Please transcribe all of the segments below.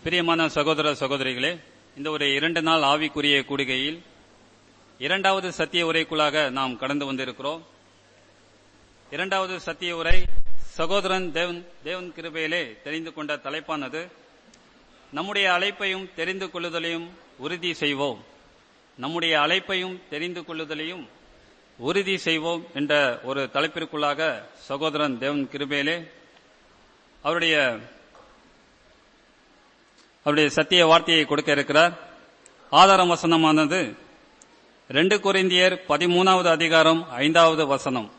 பிரியமான சகோதர சகோதரிகளே இந்த ஒரு இரண்டு நாள் ஆவிக்குரிய கூடுகையில் இரண்டாவது சத்திய உரைக்குள்ளாக நாம் கடந்து வந்திருக்கிறோம் இரண்டாவது சத்திய உரை சகோதரன் தேவன் தேவன் கிருபையிலே தெரிந்து கொண்ட தலைப்பானது நம்முடைய அழைப்பையும் தெரிந்து கொள்ளுதலையும் உறுதி செய்வோம் நம்முடைய அழைப்பையும் தெரிந்து கொள்ளுதலையும் உறுதி செய்வோம் என்ற ஒரு தலைப்பிற்குள்ளாக சகோதரன் தேவன் கிருபையிலே அவருடைய அவருடைய சத்திய வார்த்தையை கொடுக்க இருக்கிறார் ஆதாரம் வசனமானது ரெண்டு கொரிந்தியர் பதிமூணாவது அதிகாரம் ஐந்தாவது வசனம்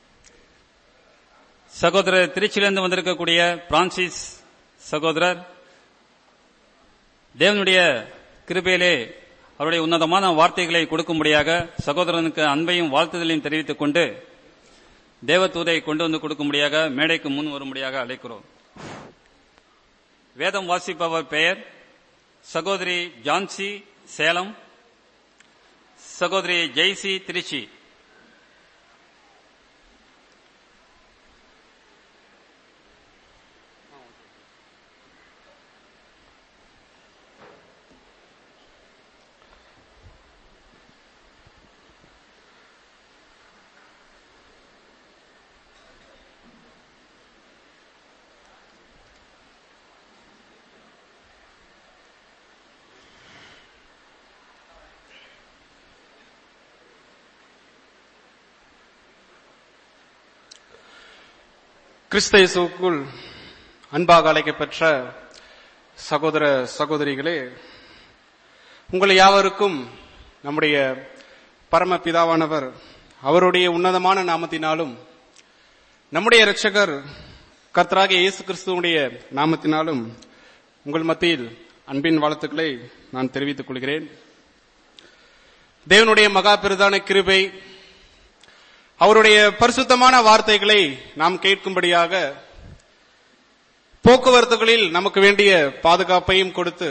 சகோதரர் திருச்சியிலிருந்து வந்திருக்கக்கூடிய பிரான்சிஸ் சகோதரர் தேவனுடைய கிருபையிலே அவருடைய உன்னதமான வார்த்தைகளை கொடுக்கும்படியாக சகோதரனுக்கு அன்பையும் வாழ்த்துதலையும் தெரிவித்துக் கொண்டு தேவதூதை கொண்டு வந்து கொடுக்கும்படியாக மேடைக்கு முன் வரும்படியாக அழைக்கிறோம் வேதம் வாசிப்பவர் பெயர் சகோதரி ஜான்சி சேலம் சகோதரி ஜெய்சி திருச்சி கிறிஸ்த இயேசுவுக்குள் அன்பாக அழைக்கப்பெற்ற சகோதர சகோதரிகளே உங்கள் யாவருக்கும் நம்முடைய பரம பிதாவானவர் அவருடைய உன்னதமான நாமத்தினாலும் நம்முடைய இரட்சகர் கர்த்தராகிய இயேசு கிறிஸ்துவனுடைய நாமத்தினாலும் உங்கள் மத்தியில் அன்பின் வாழ்த்துக்களை நான் தெரிவித்துக் கொள்கிறேன் தேவனுடைய மகா பெரிதான கிருபை அவருடைய பரிசுத்தமான வார்த்தைகளை நாம் கேட்கும்படியாக போக்குவரத்துகளில் நமக்கு வேண்டிய பாதுகாப்பையும் கொடுத்து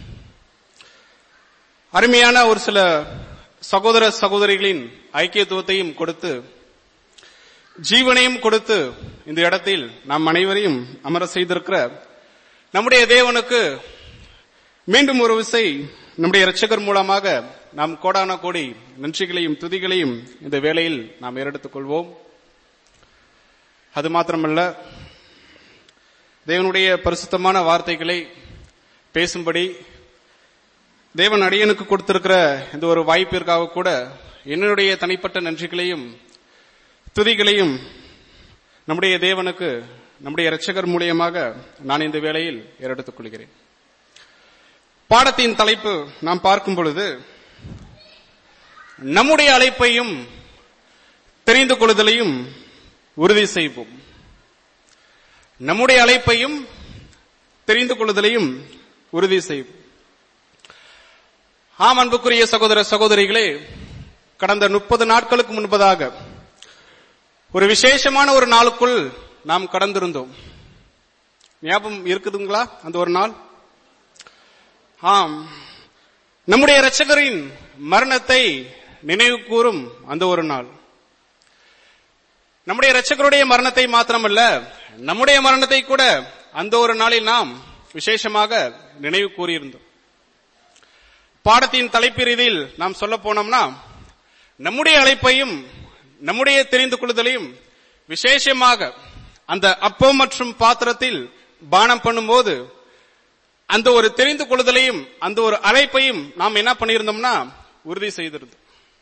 அருமையான ஒரு சில சகோதர சகோதரிகளின் ஐக்கியத்துவத்தையும் கொடுத்து ஜீவனையும் கொடுத்து இந்த இடத்தில் நாம் அனைவரையும் அமர செய்திருக்கிற நம்முடைய தேவனுக்கு மீண்டும் ஒரு விசை நம்முடைய இரட்சகர் மூலமாக நாம் கோடான கோடி நன்றிகளையும் துதிகளையும் இந்த வேளையில் நாம் ஏறெடுத்துக் கொள்வோம் அது மாத்திரமல்ல தேவனுடைய பரிசுத்தமான வார்த்தைகளை பேசும்படி தேவன் அடியனுக்கு கொடுத்திருக்கிற இந்த ஒரு வாய்ப்பிற்காக கூட என்னுடைய தனிப்பட்ட நன்றிகளையும் துதிகளையும் நம்முடைய தேவனுக்கு நம்முடைய இரட்சகர் மூலியமாக நான் இந்த வேளையில் ஏறெடுத்துக் கொள்கிறேன் பாடத்தின் தலைப்பு நாம் பார்க்கும் பொழுது நம்முடைய அழைப்பையும் தெரிந்து கொள்ளுதலையும் உறுதி செய்வோம் நம்முடைய அழைப்பையும் தெரிந்து கொள்ளுதலையும் உறுதி செய்வோம் ஆம் அன்புக்குரிய சகோதர சகோதரிகளே கடந்த முப்பது நாட்களுக்கு முன்பதாக ஒரு விசேஷமான ஒரு நாளுக்குள் நாம் கடந்திருந்தோம் ஞாபகம் இருக்குதுங்களா அந்த ஒரு நாள் ஆம் நம்முடைய இரட்சகரின் மரணத்தை நினைவு கூறும் அந்த ஒரு நாள் நம்முடைய இரட்சகருடைய மரணத்தை மாத்திரமல்ல நம்முடைய மரணத்தை கூட அந்த ஒரு நாளில் நாம் விசேஷமாக நினைவு கூறியிருந்தோம் பாடத்தின் தலைப்பு ரீதியில் நாம் சொல்ல போனோம்னா நம்முடைய அழைப்பையும் நம்முடைய தெரிந்து கொள்ளுதலையும் விசேஷமாக அந்த அப்பம் மற்றும் பாத்திரத்தில் பானம் பண்ணும்போது அந்த ஒரு தெரிந்து கொள்ளுதலையும் அந்த ஒரு அழைப்பையும் நாம் என்ன பண்ணியிருந்தோம்னா உறுதி செய்திருந்தோம்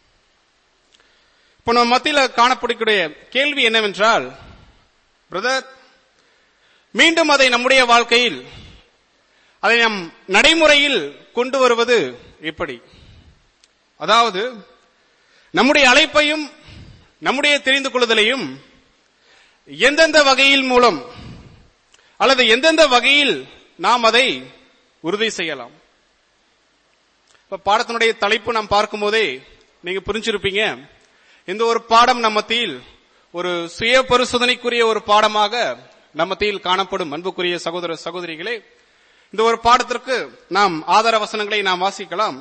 இப்ப நம்ம மத்தியில காணப்படக்கூடிய கேள்வி என்னவென்றால் பிரதர் மீண்டும் அதை நம்முடைய வாழ்க்கையில் அதை நம் நடைமுறையில் கொண்டு வருவது எப்படி அதாவது நம்முடைய அழைப்பையும் நம்முடைய தெரிந்து கொள்ளுதலையும் எந்தெந்த வகையில் மூலம் அல்லது எந்தெந்த வகையில் நாம் அதை உறுதி செய்யலாம் இப்ப பாடத்தினுடைய தலைப்பு நாம் பார்க்கும் போதே நீங்க புரிஞ்சிருப்பீங்க இந்த ஒரு பாடம் நம்ம மத்தியில் ஒரு சுய பரிசோதனைக்குரிய ஒரு பாடமாக நம்ம மத்தியில் காணப்படும் அன்புக்குரிய சகோதர சகோதரிகளே இந்த ஒரு பாடத்திற்கு நாம் ஆதார வசனங்களை நாம் வாசிக்கலாம்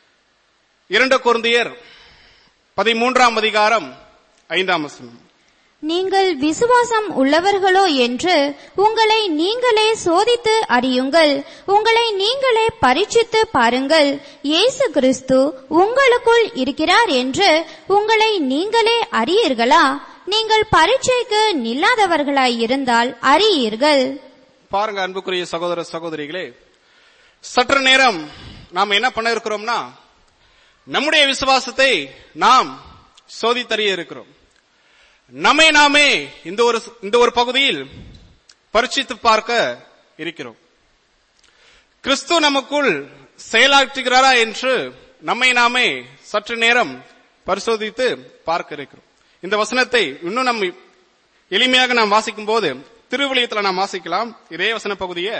இரண்டு குருந்தியர் பதிமூன்றாம் அதிகாரம் ஐந்தாம் வசனம் நீங்கள் விசுவாசம் உள்ளவர்களோ என்று உங்களை நீங்களே சோதித்து அறியுங்கள் உங்களை நீங்களே பரீட்சித்து பாருங்கள் இயேசு கிறிஸ்து உங்களுக்குள் இருக்கிறார் என்று உங்களை நீங்களே அறியீர்களா நீங்கள் பரீட்சைக்கு நில்லாதவர்களாய் இருந்தால் அறியீர்கள் பாருங்க அன்புக்குரிய சகோதர சகோதரிகளே சற்று நேரம் நாம் என்ன பண்ண இருக்கிறோம்னா நம்முடைய விசுவாசத்தை நாம் சோதித்தறிய இருக்கிறோம் நம்மை நாமே இந்த ஒரு இந்த ஒரு பகுதியில் பரிட்சித்து பார்க்க இருக்கிறோம் கிறிஸ்து நமக்குள் செயலாற்றுகிறாரா என்று நம்மை நாமே சற்று நேரம் பரிசோதித்து பார்க்க இருக்கிறோம் இந்த வசனத்தை இன்னும் நம்ம எளிமையாக நாம் வாசிக்கும் போது திருவிழியத்தில் நாம் வாசிக்கலாம் இதே வசன பகுதியை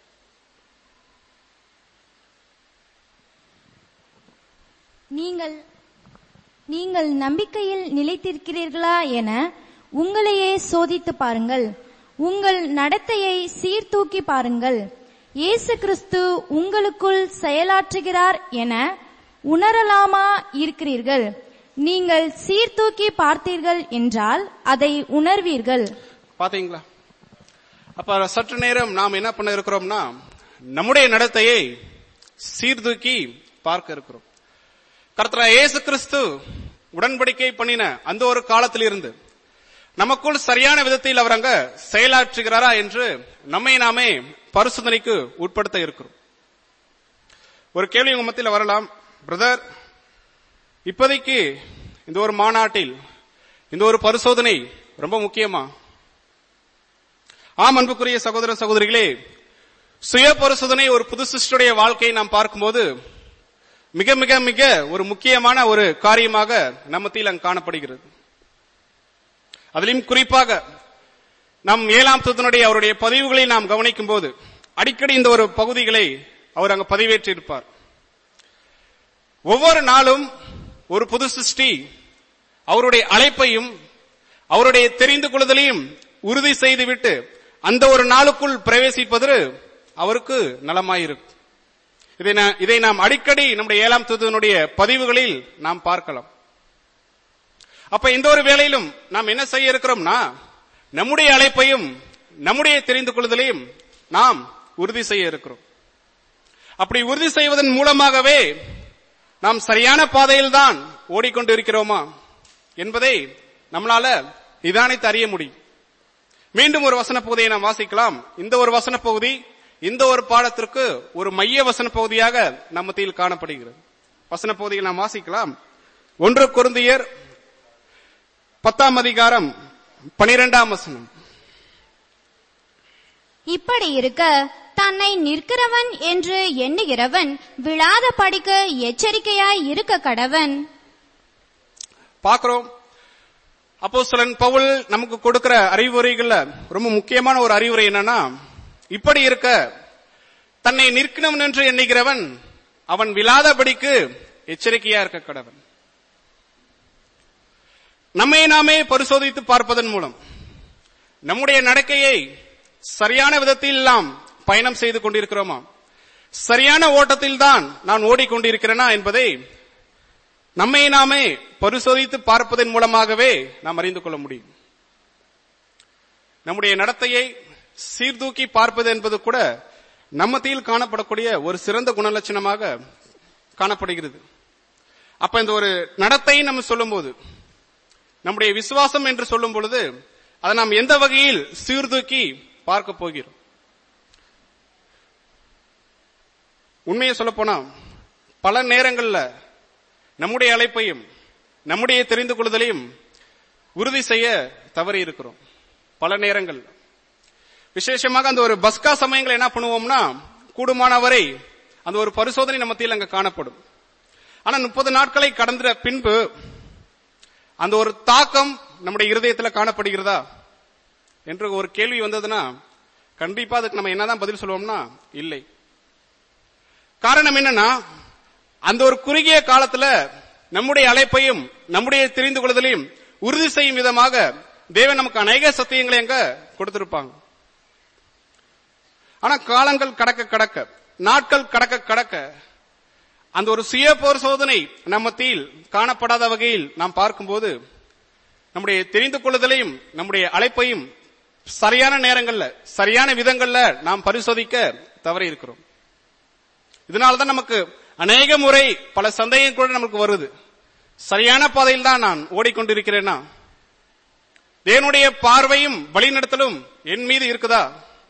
நீங்கள் நீங்கள் நம்பிக்கையில் நிலைத்திருக்கிறீர்களா என உங்களையே சோதித்து பாருங்கள் உங்கள் நடத்தையை சீர்தூக்கி பாருங்கள் இயேசு கிறிஸ்து உங்களுக்குள் செயலாற்றுகிறார் என உணரலாமா இருக்கிறீர்கள் நீங்கள் சீர்தூக்கி பார்த்தீர்கள் என்றால் அதை உணர்வீர்கள் பாத்தீங்களா அப்ப சற்று நேரம் நாம் என்ன பண்ண இருக்கிறோம்னா நம்முடைய நடத்தையை சீர்தூக்கி பார்க்க இருக்கிறோம் கர்த்தரா இயேசு கிறிஸ்து உடன்படிக்கை பண்ணின அந்த ஒரு காலத்திலிருந்து நமக்குள் சரியான விதத்தில் அவர் அங்க செயலாற்றுகிறாரா என்று நம்மை நாமே பரிசோதனைக்கு உட்படுத்த இருக்கிறோம் ஒரு கேள்வி உங்க மத்தியில் வரலாம் பிரதர் இப்போதைக்கு இந்த ஒரு மாநாட்டில் இந்த ஒரு பரிசோதனை ரொம்ப முக்கியமா ஆம் அன்புக்குரிய சகோதர சகோதரிகளே சுய பரிசோதனை ஒரு புது சிஸ்டருடைய வாழ்க்கையை நாம் பார்க்கும்போது மிக மிக மிக ஒரு முக்கியமான ஒரு காரியமாக நம்மத்தில் அங்கு காணப்படுகிறது அதிலும் குறிப்பாக நம் ஏழாம் தூதனுடைய அவருடைய பதிவுகளை நாம் கவனிக்கும் போது அடிக்கடி இந்த ஒரு பகுதிகளை அவர் அங்கு பதிவேற்றிருப்பார் ஒவ்வொரு நாளும் ஒரு புது சிருஷ்டி அவருடைய அழைப்பையும் அவருடைய தெரிந்து கொள்ளுதலையும் உறுதி செய்துவிட்டு அந்த ஒரு நாளுக்குள் பிரவேசிப்பது அவருக்கு நலமாயிருக்கும் இதை நா- இதை நாம் அடிக்கடி நம்முடைய ஏழாம் தூதனுடைய பதிவுகளில் நாம் பார்க்கலாம் அப்ப இந்த ஒரு வேளையிலும் நாம் என்ன செய்ய இருக்கிறோம்னா நம்முடைய அழைப்பையும் நம்முடைய தெரிந்து கொள்ளுதலையும் நாம் உறுதி செய்ய இருக்கிறோம் அப்படி உறுதி செய்வதன் மூலமாகவே நாம் சரியான பாதையில் தான் ஓடிக்கொண்டு இருக்கிறோமா என்பதை நம்மளால நிதானித்து அறிய முடியும் மீண்டும் ஒரு வசன பகுதியை நாம் வாசிக்கலாம் இந்த ஒரு வசன பகுதி இந்த ஒரு பாடத்திற்கு ஒரு மைய வசன பகுதியாக நம்ம மத்தியில் காணப்படுகிறது வசன பகுதியை நாம் வாசிக்கலாம் ஒன்று குருந்தியர் பத்தாம் அதிகாரம் பனிரெண்டாம் வசனம் இப்படி இருக்க தன்னை நிற்கிறவன் என்று எண்ணுகிறவன் விழாத படிக்க எச்சரிக்கையாய் இருக்க கடவன் பார்க்கிறோம் அப்போஸ்தலன் பவுல் நமக்கு கொடுக்கிற அறிவுரைகள்ல ரொம்ப முக்கியமான ஒரு அறிவுரை என்னன்னா இப்படி இருக்க தன்னை நிற்கணும் என்று எண்ணுகிறவன் அவன் விழாதபடிக்கு எச்சரிக்கையா இருக்க கடவன் நம்மை நாமே பரிசோதித்து பார்ப்பதன் மூலம் நம்முடைய நடக்கையை சரியான விதத்தில் நாம் பயணம் செய்து கொண்டிருக்கிறோமா சரியான ஓட்டத்தில் தான் நான் ஓடிக்கொண்டிருக்கிறேனா என்பதை நம்மை நாமே பரிசோதித்து பார்ப்பதன் மூலமாகவே நாம் அறிந்து கொள்ள முடியும் நம்முடைய நடத்தையை சீர்தூக்கி பார்ப்பது என்பது கூட நம்மத்தில் காணப்படக்கூடிய ஒரு சிறந்த குணலட்சணமாக காணப்படுகிறது அப்ப இந்த ஒரு நடத்தை நம்ம சொல்லும்போது நம்முடைய விசுவாசம் என்று சொல்லும் பொழுது அதை நாம் எந்த வகையில் சீர்தூக்கி பார்க்க போகிறோம் உண்மையை சொல்ல போனா பல நேரங்கள்ல நம்முடைய அழைப்பையும் நம்முடைய தெரிந்து கொள்ளுதலையும் உறுதி செய்ய தவறி இருக்கிறோம் பல நேரங்கள் விசேஷமாக அந்த ஒரு பஸ்கா சமயங்கள் என்ன பண்ணுவோம்னா கூடுமானவரை அந்த ஒரு பரிசோதனை நம்ம மத்தியில் அங்க காணப்படும் ஆனா முப்பது நாட்களை கடந்த பின்பு அந்த ஒரு தாக்கம் நம்முடைய இருதயத்துல காணப்படுகிறதா என்று ஒரு கேள்வி வந்ததுன்னா கண்டிப்பா அதுக்கு நம்ம என்னதான் பதில் சொல்லுவோம்னா இல்லை காரணம் என்னன்னா அந்த ஒரு குறுகிய காலத்துல நம்முடைய அழைப்பையும் நம்முடைய தெரிந்து கொள்ளுதலையும் உறுதி செய்யும் விதமாக தேவன் நமக்கு அநேக சத்தியங்களை அங்க கொடுத்திருப்பாங்க ஆனா காலங்கள் கடக்க கடக்க நாட்கள் கடக்க கடக்க அந்த ஒரு சுய பரிசோதனை நம்ம மத்தியில் காணப்படாத வகையில் நாம் பார்க்கும்போது நம்முடைய தெரிந்து கொள்ளுதலையும் நம்முடைய அழைப்பையும் சரியான நேரங்கள்ல சரியான விதங்கள்ல நாம் பரிசோதிக்க தவறி இருக்கிறோம் இதனால்தான் நமக்கு அநேக முறை பல சந்தேகம் கூட நமக்கு வருது சரியான பாதையில் தான் நான் ஓடிக்கொண்டிருக்கிறேனா தேவனுடைய பார்வையும் வழிநடத்தலும் என் மீது இருக்குதா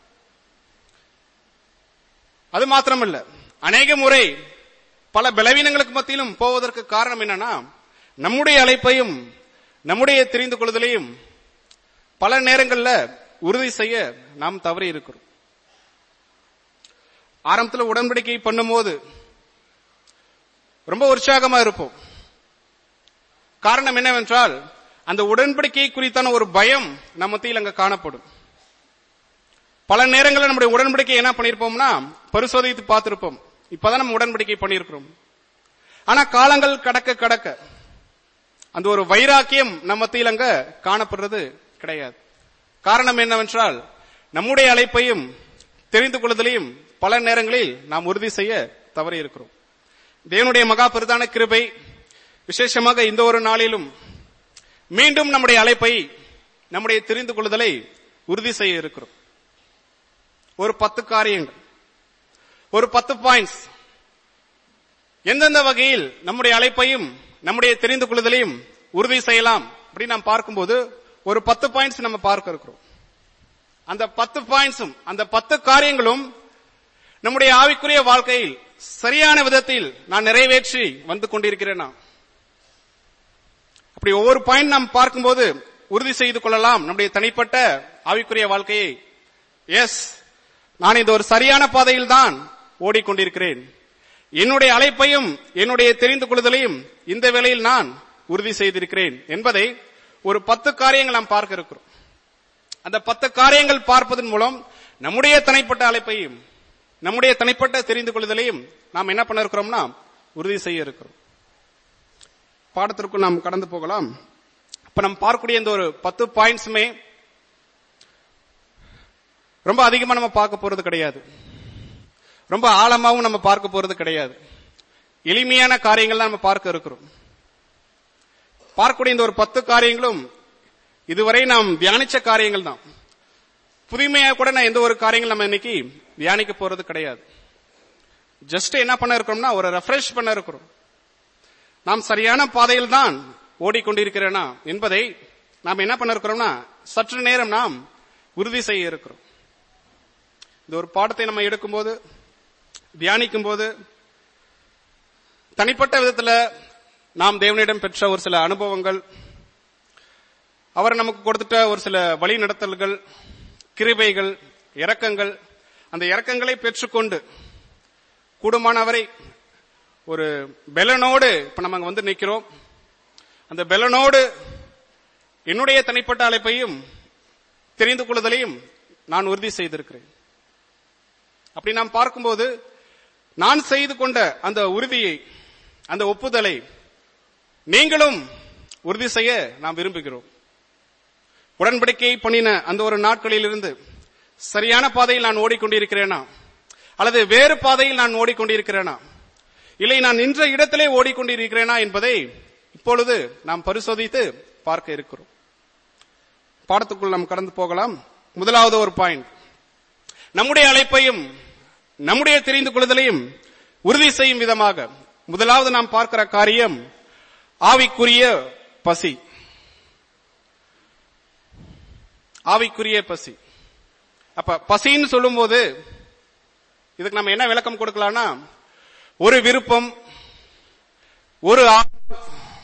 அது மாத்திரமல்ல அநேக முறை பல பலவீனங்களுக்கு மத்தியிலும் போவதற்கு காரணம் என்னன்னா நம்முடைய அழைப்பையும் நம்முடைய தெரிந்து கொள்ளுதலையும் பல நேரங்கள்ல உறுதி செய்ய நாம் தவறி இருக்கிறோம் ஆரம்பத்தில் உடன்படிக்கை பண்ணும்போது ரொம்ப உற்சாகமா இருப்போம் காரணம் என்னவென்றால் அந்த உடன்படிக்கை குறித்தான ஒரு பயம் நம்ம மத்தியில் அங்க காணப்படும் பல நேரங்களில் நம்முடைய உடன்படிக்கை என்ன பண்ணிருப்போம்னா பரிசோதித்து பார்த்திருப்போம் இப்பதான் நம்ம உடன்படிக்கை பண்ணியிருக்கிறோம் ஆனா காலங்கள் கடக்க கடக்க அந்த ஒரு வைராக்கியம் நம்ம மத்தியில் அங்க காணப்படுறது கிடையாது காரணம் என்னவென்றால் நம்முடைய அழைப்பையும் தெரிந்து கொள்ளுதலையும் பல நேரங்களில் நாம் உறுதி செய்ய தவறி இருக்கிறோம் தேவனுடைய மகா பிரதான கிருபை விசேஷமாக இந்த ஒரு நாளிலும் மீண்டும் நம்முடைய அழைப்பை நம்முடைய தெரிந்து கொள்ளுதலை உறுதி செய்ய இருக்கிறோம் ஒரு பத்து காரியங்கள் ஒரு பத்து பாயிண்ட்ஸ் எந்தெந்த வகையில் நம்முடைய அழைப்பையும் நம்முடைய தெரிந்து கொள்ளுதலையும் உறுதி செய்யலாம் அப்படின்னு நாம் பார்க்கும்போது ஒரு பத்து பாயிண்ட்ஸ் நம்ம பார்க்க இருக்கிறோம் அந்த பத்து பாயிண்ட்ஸும் அந்த பத்து காரியங்களும் நம்முடைய ஆவிக்குரிய வாழ்க்கையில் சரியான விதத்தில் நான் நிறைவேற்றி வந்து கொண்டிருக்கிறேனா அப்படி ஒவ்வொரு பாயிண்ட் நாம் பார்க்கும்போது உறுதி செய்து கொள்ளலாம் நம்முடைய தனிப்பட்ட ஆவிக்குரிய வாழ்க்கையை எஸ் நான் இந்த ஒரு சரியான பாதையில் தான் ஓடிக்கொண்டிருக்கிறேன் என்னுடைய அழைப்பையும் என்னுடைய தெரிந்து கொள்ளுதலையும் இந்த வேளையில் நான் உறுதி செய்திருக்கிறேன் என்பதை ஒரு பத்து காரியங்கள் நாம் பார்க்க இருக்கிறோம் அந்த பத்து காரியங்கள் பார்ப்பதன் மூலம் நம்முடைய தனிப்பட்ட அழைப்பையும் நம்முடைய தனிப்பட்ட தெரிந்து கொள்ளுதலையும் நாம் என்ன பண்ண இருக்கிறோம்னா உறுதி செய்ய இருக்கிறோம் பாடத்திற்குள் நாம் கடந்து போகலாம் இப்ப நம்ம பார்க்கக்கூடிய இந்த ஒரு பத்து பாயிண்ட்ஸுமே ரொம்ப அதிகமா நம்ம பார்க்க போறது கிடையாது ரொம்ப ஆழமாவும் நம்ம பார்க்க போறது கிடையாது எளிமையான காரியங்கள் தான் நம்ம பார்க்க இருக்கிறோம் பார்க்கக்கூடிய இந்த ஒரு பத்து காரியங்களும் இதுவரை நாம் தியானிச்ச காரியங்கள் தான் புதுமையா கூட நான் எந்த ஒரு காரியங்கள் நம்ம இன்னைக்கு தியானிக்க போறது கிடையாது ஜஸ்ட் என்ன பண்ண இருக்கிறோம்னா ஒரு ரெஃப்ரெஷ் பண்ண இருக்கிறோம் நாம் சரியான பாதையில் தான் ஓடிக்கொண்டிருக்கிறேனா என்பதை நாம் என்ன பண்ண இருக்கிறோம்னா சற்று நேரம் நாம் உறுதி செய்ய இருக்கிறோம் இந்த ஒரு பாடத்தை நம்ம எடுக்கும்போது தியானிக்கும் போது தனிப்பட்ட விதத்துல நாம் தேவனிடம் பெற்ற ஒரு சில அனுபவங்கள் அவர் நமக்கு கொடுத்துட்ட ஒரு சில வழி நடத்தல்கள் கிருபைகள் இரக்கங்கள் அந்த இரக்கங்களை பெற்றுக்கொண்டு கூடுமானவரை ஒரு பெலனோடு இப்ப நம்ம அங்க வந்து நிக்கிறோம் அந்த பெலனோடு என்னுடைய தனிப்பட்ட அழைப்பையும் தெரிந்து கொள்ளுதலையும் நான் உறுதி செய்திருக்கிறேன் அப்படி நாம் பார்க்கும்போது நான் செய்து கொண்ட அந்த உறுதியை அந்த ஒப்புதலை நீங்களும் உறுதி செய்ய நாம் விரும்புகிறோம் உடன்படிக்கை பண்ணின அந்த ஒரு நாட்களிலிருந்து சரியான பாதையில் நான் ஓடிக்கொண்டிருக்கிறேனா அல்லது வேறு பாதையில் நான் ஓடிக்கொண்டிருக்கிறேனா இல்லை நான் நின்ற இடத்திலே ஓடிக்கொண்டிருக்கிறேனா என்பதை இப்பொழுது நாம் பரிசோதித்து பார்க்க இருக்கிறோம் பாடத்துக்குள் நாம் கடந்து போகலாம் முதலாவது ஒரு பாயிண்ட் நம்முடைய அழைப்பையும் நம்முடைய தெரிந்து கொள்ளுதலையும் உறுதி செய்யும் விதமாக முதலாவது நாம் பார்க்கிற காரியம் ஆவிக்குரிய பசி ஆவிக்குரிய பசி அப்ப பசின்னு சொல்லும்போது இதுக்கு நம்ம என்ன விளக்கம் கொடுக்கலாம்னா ஒரு விருப்பம் ஒரு ஆர்வம்,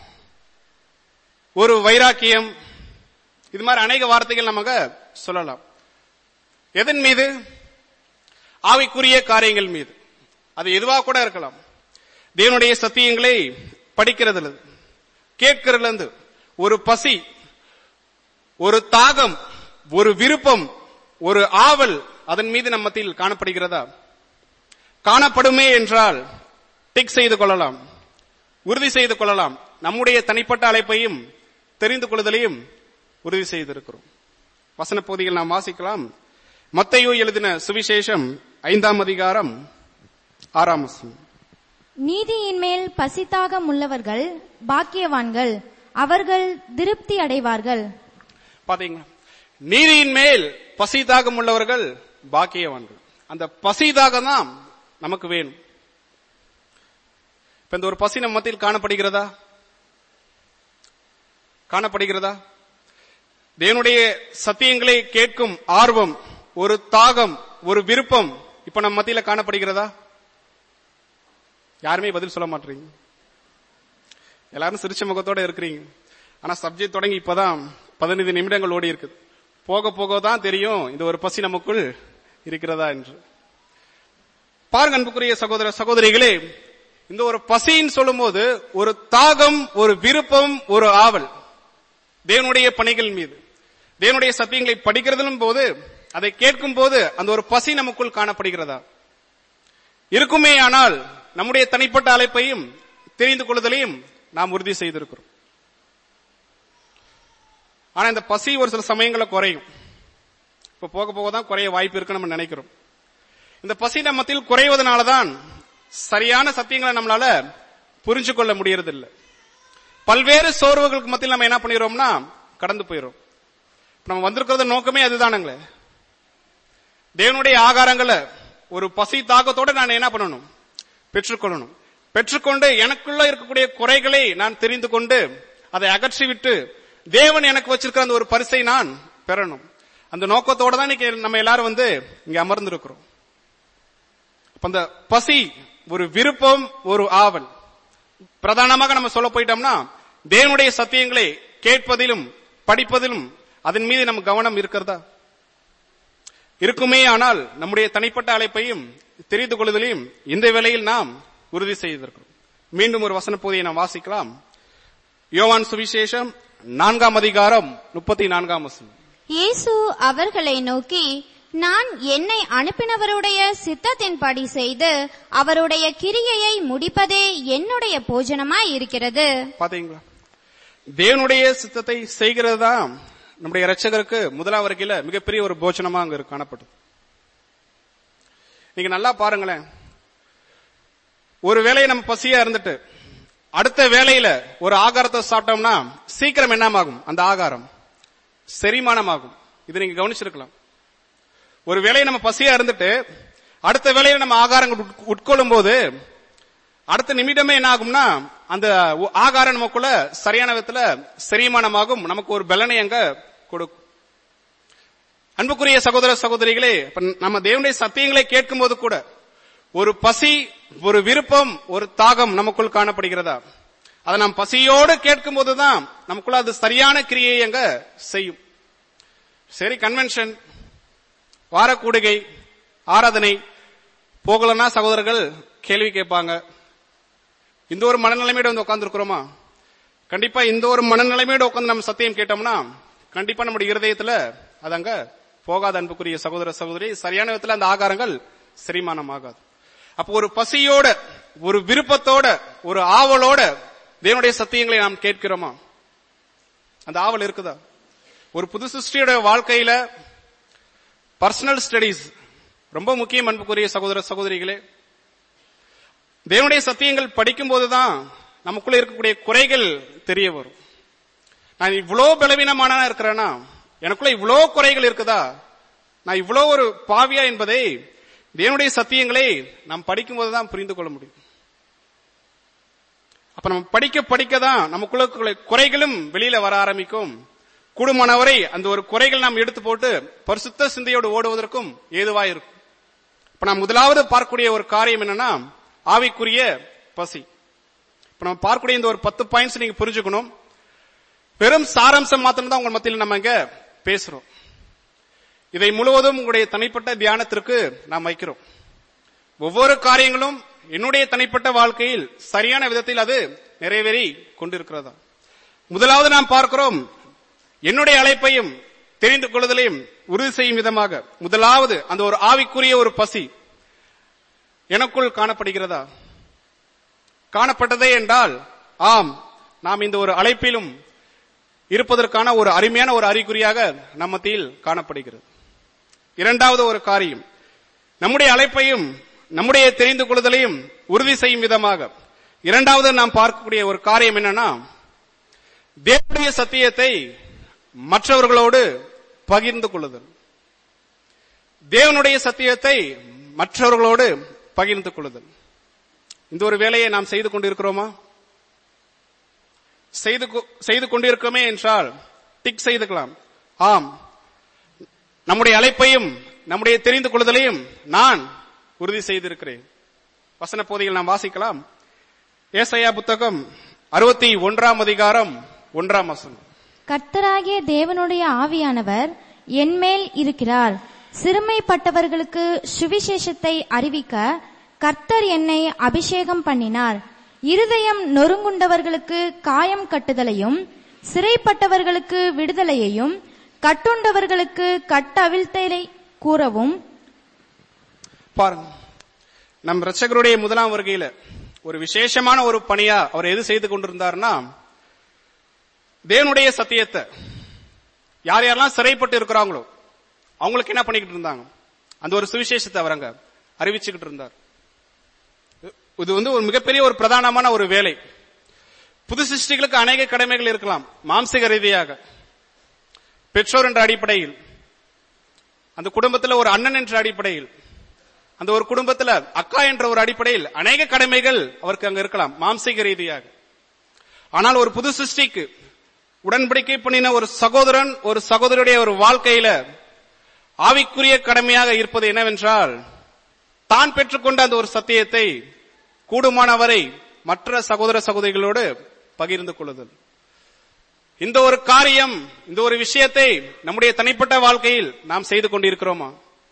ஒரு வைராக்கியம் இது மாதிரி அநேக வார்த்தைகள் நமக்கு சொல்லலாம் எதன் மீது ஆவிக்குரிய காரியங்கள் மீது அது எதுவா கூட இருக்கலாம் தேவனுடைய சத்தியங்களை படிக்கிறதுல கேட்கிறதுல இருந்து ஒரு பசி ஒரு தாகம் ஒரு விருப்பம் ஒரு ஆவல் அதன் மீது நம்ம மத்தியில் காணப்படுகிறதா காணப்படுமே என்றால் டிக் செய்து கொள்ளலாம் உறுதி செய்து கொள்ளலாம் நம்முடைய தனிப்பட்ட அழைப்பையும் தெரிந்து கொள்ளுதலையும் உறுதி செய்திருக்கிறோம் வசன பகுதிகள் நாம் வாசிக்கலாம் மத்தையோ எழுதின சுவிசேஷம் ஐந்தாம் அதிகாரம் ஆறாம் வசனம் நீதியின் மேல் பசித்தாகம் உள்ளவர்கள் பாக்கியவான்கள் அவர்கள் திருப்தி அடைவார்கள் பாத்தீங்களா நீதியின் மேல் பசி தாகம் உள்ளவர்கள் பாக்கியவான்கள் அந்த பசி தாகம் தான் நமக்கு வேணும் இப்ப இந்த ஒரு பசி நம்ம மத்தியில் காணப்படுகிறதா காணப்படுகிறதா தேவனுடைய சத்தியங்களை கேட்கும் ஆர்வம் ஒரு தாகம் ஒரு விருப்பம் இப்ப நம்ம மத்தியில காணப்படுகிறதா யாருமே பதில் சொல்ல மாட்டீங்க எல்லாரும் சிரிச்ச முகத்தோட இருக்கிறீங்க ஆனா சப்ஜெக்ட் தொடங்கி இப்பதான் பதினைந்து நிமிடங்கள் ஓடி இருக்குது போக போக தான் தெரியும் இந்த ஒரு பசி நமக்குள் இருக்கிறதா என்று பாருங்க அன்புக்குரிய சகோதர சகோதரிகளே இந்த ஒரு பசின்னு சொல்லும்போது ஒரு தாகம் ஒரு விருப்பம் ஒரு ஆவல் தேவனுடைய பணிகள் மீது தேவனுடைய சத்தியங்களை படிக்கிறதிலும் போது அதை கேட்கும் போது அந்த ஒரு பசி நமக்குள் காணப்படுகிறதா இருக்குமே ஆனால் நம்முடைய தனிப்பட்ட அழைப்பையும் தெரிந்து கொள்ளுதலையும் நாம் உறுதி செய்திருக்கிறோம் ஆனா இந்த பசி ஒரு சில சமயங்களில் குறையும் இப்ப போக போக தான் குறைய வாய்ப்பு இருக்கு நம்ம நினைக்கிறோம் இந்த பசி நம்ம மத்தியில் குறைவதனாலதான் சரியான சத்தியங்களை நம்மளால புரிஞ்சு கொள்ள முடியறதில்லை பல்வேறு சோர்வுகளுக்கு மத்தியில் நம்ம என்ன பண்ணிடுறோம்னா கடந்து போயிடும் நம்ம வந்திருக்கிறது நோக்கமே அதுதானுங்களே தேவனுடைய ஆகாரங்களை ஒரு பசி தாகத்தோட நான் என்ன பண்ணணும் பெற்றுக்கொள்ளணும் பெற்றுக்கொண்டு எனக்குள்ள இருக்கக்கூடிய குறைகளை நான் தெரிந்து கொண்டு அதை அகற்றிவிட்டு தேவன் எனக்கு வச்சிருக்கிற அந்த ஒரு பரிசை நான் பெறணும் அந்த நோக்கத்தோட தான் இன்னைக்கு நம்ம எல்லாரும் வந்து இங்க அமர்ந்திருக்கிறோம் அப்ப அந்த பசி ஒரு விருப்பம் ஒரு ஆவல் பிரதானமாக நம்ம சொல்ல போயிட்டோம்னா தேவனுடைய சத்தியங்களை கேட்பதிலும் படிப்பதிலும் அதன் மீது நம்ம கவனம் இருக்கிறதா இருக்குமே ஆனால் நம்முடைய தனிப்பட்ட அழைப்பையும் தெரிந்து கொள்வதிலையும் இந்த வேளையில் நாம் உறுதி செய்திருக்கிறோம் மீண்டும் ஒரு வசன பகுதியை நாம் வாசிக்கலாம் யோவான் சுவிசேஷம் நான்காம் அதிகாரம் முப்பத்தி நான்காம் வசனம் இயேசு அவர்களை நோக்கி நான் என்னை அனுப்பினவருடைய சித்தத்தின்படி செய்து அவருடைய கிரியையை முடிப்பதே என்னுடைய போஜனமாய் இருக்கிறது பாத்தீங்களா தேவனுடைய சித்தத்தை செய்கிறது தான் நம்முடைய இரட்சகருக்கு முதலாம் வருகையில மிகப்பெரிய ஒரு போஜனமா அங்க இருக்கு காணப்படுது நீங்க நல்லா பாருங்களேன் ஒரு வேலையை நம்ம பசியா இருந்துட்டு அடுத்த வேலையில ஒரு ஆகாரத்தை சாப்பிட்டோம்னா சீக்கிரம் என்னமாகும் அந்த ஆகாரம் செரிமானமாகும் இது நீங்க கவனிச்சிருக்கலாம் ஒரு வேலையை நம்ம பசியா இருந்துட்டு அடுத்த வேலையில நம்ம ஆகாரங்கள் உட்க- உட்கொள்ளும் போது அடுத்த நிமிடமே என்ன ஆகும்னா அந்த உ- ஆகாரம் நமக்குள்ள சரியான விதத்துல செரிமானமாகும் நமக்கு ஒரு பலனை அங்க கொடுக்கும் அன்புக்குரிய சகோதர சகோதரிகளே இப்ப நம்ம தேவனுடைய சத்தியங்களை கேட்கும் போது கூட ஒரு பசி ஒரு விருப்பம் ஒரு தாகம் நமக்குள் காணப்படுகிறதா அதை நாம் பசியோடு கேட்கும் போதுதான் நமக்குள்ள அது சரியான கிரியையை அங்க செய்யும் சரி கன்வென்ஷன் வாரக்கூடுகை ஆராதனை போகலன்னா சகோதரர்கள் கேள்வி கேட்பாங்க இந்த ஒரு மனநிலைமையோட வந்து உட்கார்ந்துருக்கிறோமா கண்டிப்பா இந்த ஒரு மனநிலைமையோட உட்கார்ந்து நம்ம சத்தியம் கேட்டோம்னா கண்டிப்பா நம்முடைய இருதயத்துல அது அங்க போகாத அன்புக்குரிய சகோதர சகோதரி சரியான விதத்துல அந்த ஆகாரங்கள் செரிமானம் ஆகாது அப்போ ஒரு பசியோட ஒரு விருப்பத்தோட ஒரு ஆவலோட தேவனுடைய சத்தியங்களை நாம் கேட்கிறோமா அந்த ஆவல் இருக்குதா ஒரு புது சிருஷ்டியோட வாழ்க்கையில பர்சனல் ஸ்டடீஸ் ரொம்ப முக்கியம் அன்புக்குரிய சகோதர சகோதரிகளே தேவனுடைய சத்தியங்கள் படிக்கும் போதுதான் நமக்குள்ள இருக்கக்கூடிய குறைகள் தெரிய வரும் நான் இவ்வளோ பலவீனமான இருக்கிறேன்னா எனக்குள்ள இவ்வளோ குறைகள் இருக்குதா நான் இவ்வளோ ஒரு பாவியா என்பதை தேவனுடைய சத்தியங்களை நாம் படிக்கும் போதுதான் புரிந்து கொள்ள முடியும் அப்ப நம்ம படிக்க படிக்க தான் நமக்குள்ள இருக்கிற குறைகளும் வெளியில வர ஆரம்பிக்கும் கூடுமானவரை அந்த ஒரு குறைகள் நாம் எடுத்து போட்டு பரிசுத்த சிந்தையோடு ஓடுவதற்கும் ஏதுவா இருக்கும் இப்ப நாம் முதலாவது பார்க்கக்கூடிய ஒரு காரியம் என்னன்னா ஆவிக்குரிய பசி இப்ப நம்ம பார்க்கக்கூடிய இந்த ஒரு பத்து பாயிண்ட்ஸ் நீங்க புரிஞ்சுக்கணும் வெறும் சாராம்சம் மாத்திரம் தான் உங்க மத்தியில் நம்ம இங்க பேசுறோம் இதை முழுவதும் உங்களுடைய தனிப்பட்ட தியானத்திற்கு நாம் வைக்கிறோம் ஒவ்வொரு காரியங்களும் என்னுடைய தனிப்பட்ட வாழ்க்கையில் சரியான விதத்தில் அது நிறைவேறி கொண்டிருக்கிறதா முதலாவது நாம் பார்க்கிறோம் என்னுடைய அழைப்பையும் தெரிந்து கொள்ளுதலையும் உறுதி செய்யும் விதமாக முதலாவது அந்த ஒரு ஆவிக்குரிய ஒரு பசி எனக்குள் காணப்படுகிறதா காணப்பட்டதே என்றால் ஆம் நாம் இந்த ஒரு அழைப்பிலும் இருப்பதற்கான ஒரு அருமையான ஒரு அறிகுறியாக நம் மத்தியில் காணப்படுகிறது இரண்டாவது ஒரு காரியம் நம்முடைய அழைப்பையும் நம்முடைய தெரிந்து கொள்ளுதலையும் உறுதி செய்யும் விதமாக இரண்டாவது நாம் பார்க்கக்கூடிய ஒரு காரியம் என்னன்னா தேவனுடைய சத்தியத்தை மற்றவர்களோடு பகிர்ந்து கொள்ளுதல் தேவனுடைய சத்தியத்தை மற்றவர்களோடு பகிர்ந்து கொள்ளுதல் இந்த ஒரு வேலையை நாம் செய்து கொண்டிருக்கிறோமா செய்து கொ- செய்து கொண்டிருக்கோமே என்றால் டிக் செய்துக்கலாம் ஆம் நம்முடைய அழைப்பையும் நம்முடைய தெரிந்து கொள்ளுதலையும் நான் உறுதி செய்திருக்கிறேன் வசன போதையில் நாம் வாசிக்கலாம் ஏசாயா புத்தகம் அறுபத்தி ஒன்றாம் அதிகாரம் ஒன்றாம் வசனம் கர்த்தராகிய தேவனுடைய ஆவியானவர் என்மேல் இருக்கிறார் சிறுமைப்பட்டவர்களுக்கு சுவிசேஷத்தை அறிவிக்க கர்த்தர் என்னை அபிஷேகம் பண்ணினார் இருதயம் நொறுங்குண்டவர்களுக்கு காயம் கட்டுதலையும் சிறைப்பட்டவர்களுக்கு விடுதலையையும் கட்டுண்டவர்களுக்கு கட்டவிழ்த்தலை கூறவும் பாருங்க நம் ரட்சகருடைய முதலாம் வருகையில ஒரு விசேஷமான ஒரு பணியா அவர் எது செய்து கொண்டிருந்தார்னா தேவனுடைய சத்தியத்தை யார் யாரெல்லாம் சிறைப்பட்டு இருக்கிறாங்களோ அவங்களுக்கு என்ன பண்ணிக்கிட்டு இருந்தாங்க அந்த ஒரு சுவிசேஷத்தை அவரங்க அறிவிச்சுக்கிட்டு இருந்தார் இது வந்து ஒரு மிகப்பெரிய ஒரு பிரதானமான ஒரு வேலை புது சிருஷ்டிகளுக்கு அநேக கடமைகள் இருக்கலாம் மாம்சிக ரீதியாக பெற்றோர் என்ற அடிப்படையில் அந்த குடும்பத்துல ஒரு அண்ணன் என்ற அடிப்படையில் அந்த ஒரு குடும்பத்துல அக்கா என்ற ஒரு அடிப்படையில் அநேக கடமைகள் அவருக்கு அங்க இருக்கலாம் மாம்சீக ரீதியாக ஆனால் ஒரு புது சிருஷ்டிக்கு உடன்படிக்கை பண்ணின ஒரு சகோதரன் ஒரு சகோதரியுடைய ஒரு வாழ்க்கையில ஆவிக்குரிய கடமையாக இருப்பது என்னவென்றால் தான் பெற்றுக்கொண்ட அந்த ஒரு சத்தியத்தை கூடுமானவரை மற்ற சகோதர சகோதரிகளோடு பகிர்ந்து கொள்ளுதல் இந்த ஒரு காரியம் இந்த ஒரு விஷயத்தை நம்முடைய தனிப்பட்ட வாழ்க்கையில் நாம் செய்து கொண்டிருக்கிறோமா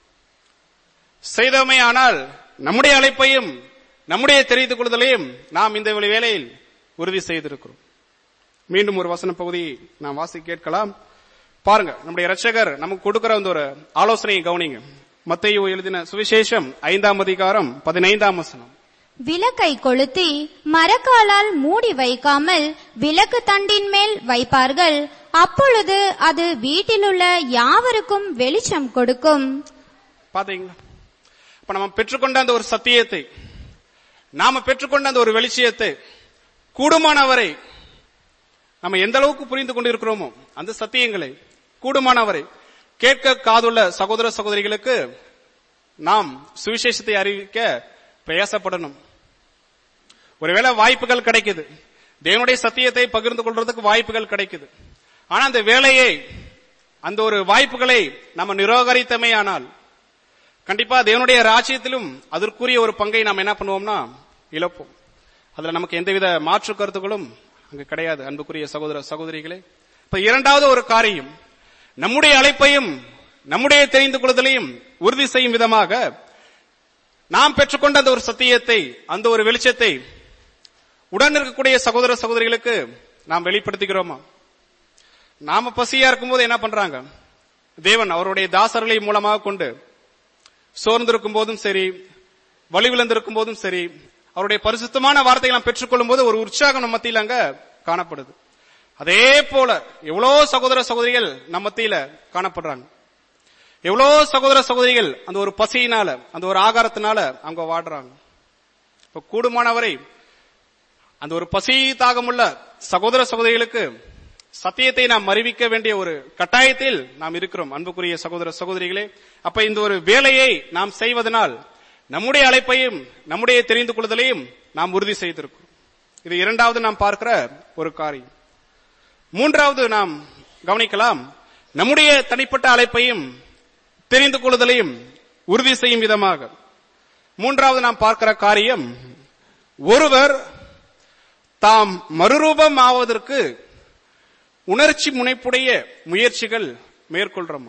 செய்தோமே ஆனால் நம்முடைய அழைப்பையும் நம்முடைய தெரிந்து கொள்ளுதலையும் நாம் இந்த வேளையில் உறுதி செய்திருக்கிறோம் மீண்டும் ஒரு வசன பகுதியை நாம் வாசி கேட்கலாம் பாருங்க நம்முடைய இரட்சகர் நமக்கு கொடுக்கிற அந்த ஒரு ஆலோசனையை கவனிங்க மத்தேயு எழுதின சுவிசேஷம் ஐந்தாம் அதிகாரம் பதினைந்தாம் வசனம் விளக்கை கொளுத்தி மரக்காலால் மூடி வைக்காமல் விளக்கு தண்டின் மேல் வைப்பார்கள் அப்பொழுது அது வீட்டிலுள்ள யாவருக்கும் வெளிச்சம் கொடுக்கும் பாத்தீங்களா இப்ப நம்ம பெற்றுக்கொண்ட அந்த ஒரு சத்தியத்தை நாம பெற்றுக்கொண்ட அந்த ஒரு வெளிச்சயத்தை கூடுமானவரை நம்ம எந்த அளவுக்கு புரிந்து கொண்டிருக்கிறோமோ அந்த சத்தியங்களை கூடுமானவரை கேட்க காதுள்ள சகோதர சகோதரிகளுக்கு நாம் சுவிசேஷத்தை அறிவிக்க பிரயாசப்படணும் ஒருவேளை வாய்ப்புகள் கிடைக்குது தேவனுடைய சத்தியத்தை பகிர்ந்து கொள்றதுக்கு வாய்ப்புகள் கிடைக்குது ஆனா அந்த வேலையை அந்த ஒரு வாய்ப்புகளை நம்ம நிராகரித்தமே ஆனால் கண்டிப்பா தேவனுடைய ராஜ்யத்திலும் அதற்குரிய ஒரு பங்கை நாம் என்ன பண்ணுவோம்னா இழப்போம் அதுல நமக்கு எந்தவித மாற்று கருத்துக்களும் அங்கு கிடையாது அன்புக்குரிய சகோதர சகோதரிகளே இப்ப இரண்டாவது ஒரு காரியம் நம்முடைய அழைப்பையும் நம்முடைய தெரிந்து கொள்ளுதலையும் உறுதி செய்யும் விதமாக நாம் பெற்றுக்கொண்ட அந்த ஒரு சத்தியத்தை அந்த ஒரு வெளிச்சத்தை உடன் இருக்கக்கூடிய சகோதர சகோதரிகளுக்கு நாம் வெளிப்படுத்துகிறோமா நாம பசியா இருக்கும்போது என்ன பண்றாங்க தேவன் அவருடைய தாசர்களை மூலமாக கொண்டு சோர்ந்திருக்கும் போதும் சரி வலிவிழந்திருக்கும் போதும் சரி அவருடைய பரிசுத்தமான வார்த்தைகளை நாம் பெற்றுக்கொள்ளும் போது ஒரு உற்சாகம் நம்ம மத்தியில் அங்க காணப்படுது அதே போல எவ்வளோ சகோதர சகோதரிகள் நம்ம மத்தியில காணப்படுறாங்க எவ்வளோ சகோதர சகோதரிகள் அந்த ஒரு பசியினால அந்த ஒரு ஆகாரத்தினால அங்க வாடுறாங்க இப்ப கூடுமானவரை அந்த ஒரு பசி தாகமுள்ள சகோதர சகோதரிகளுக்கு சத்தியத்தை நாம் அறிவிக்க வேண்டிய ஒரு கட்டாயத்தில் நாம் இருக்கிறோம் அன்புக்குரிய சகோதர சகோதரிகளே அப்ப இந்த ஒரு வேலையை நாம் செய்வதனால் நம்முடைய அழைப்பையும் நம்முடைய தெரிந்து கொள்ளுதலையும் நாம் உறுதி செய்திருக்கிறோம் இது இரண்டாவது நாம் பார்க்கிற ஒரு காரியம் மூன்றாவது நாம் கவனிக்கலாம் நம்முடைய தனிப்பட்ட அழைப்பையும் தெரிந்து கொள்ளுதலையும் உறுதி செய்யும் விதமாக மூன்றாவது நாம் பார்க்கிற காரியம் ஒருவர் தாம் மறுரூபம் ஆவதற்கு உணர்ச்சி முனைப்புடைய முயற்சிகள் மேற்கொள்றோமா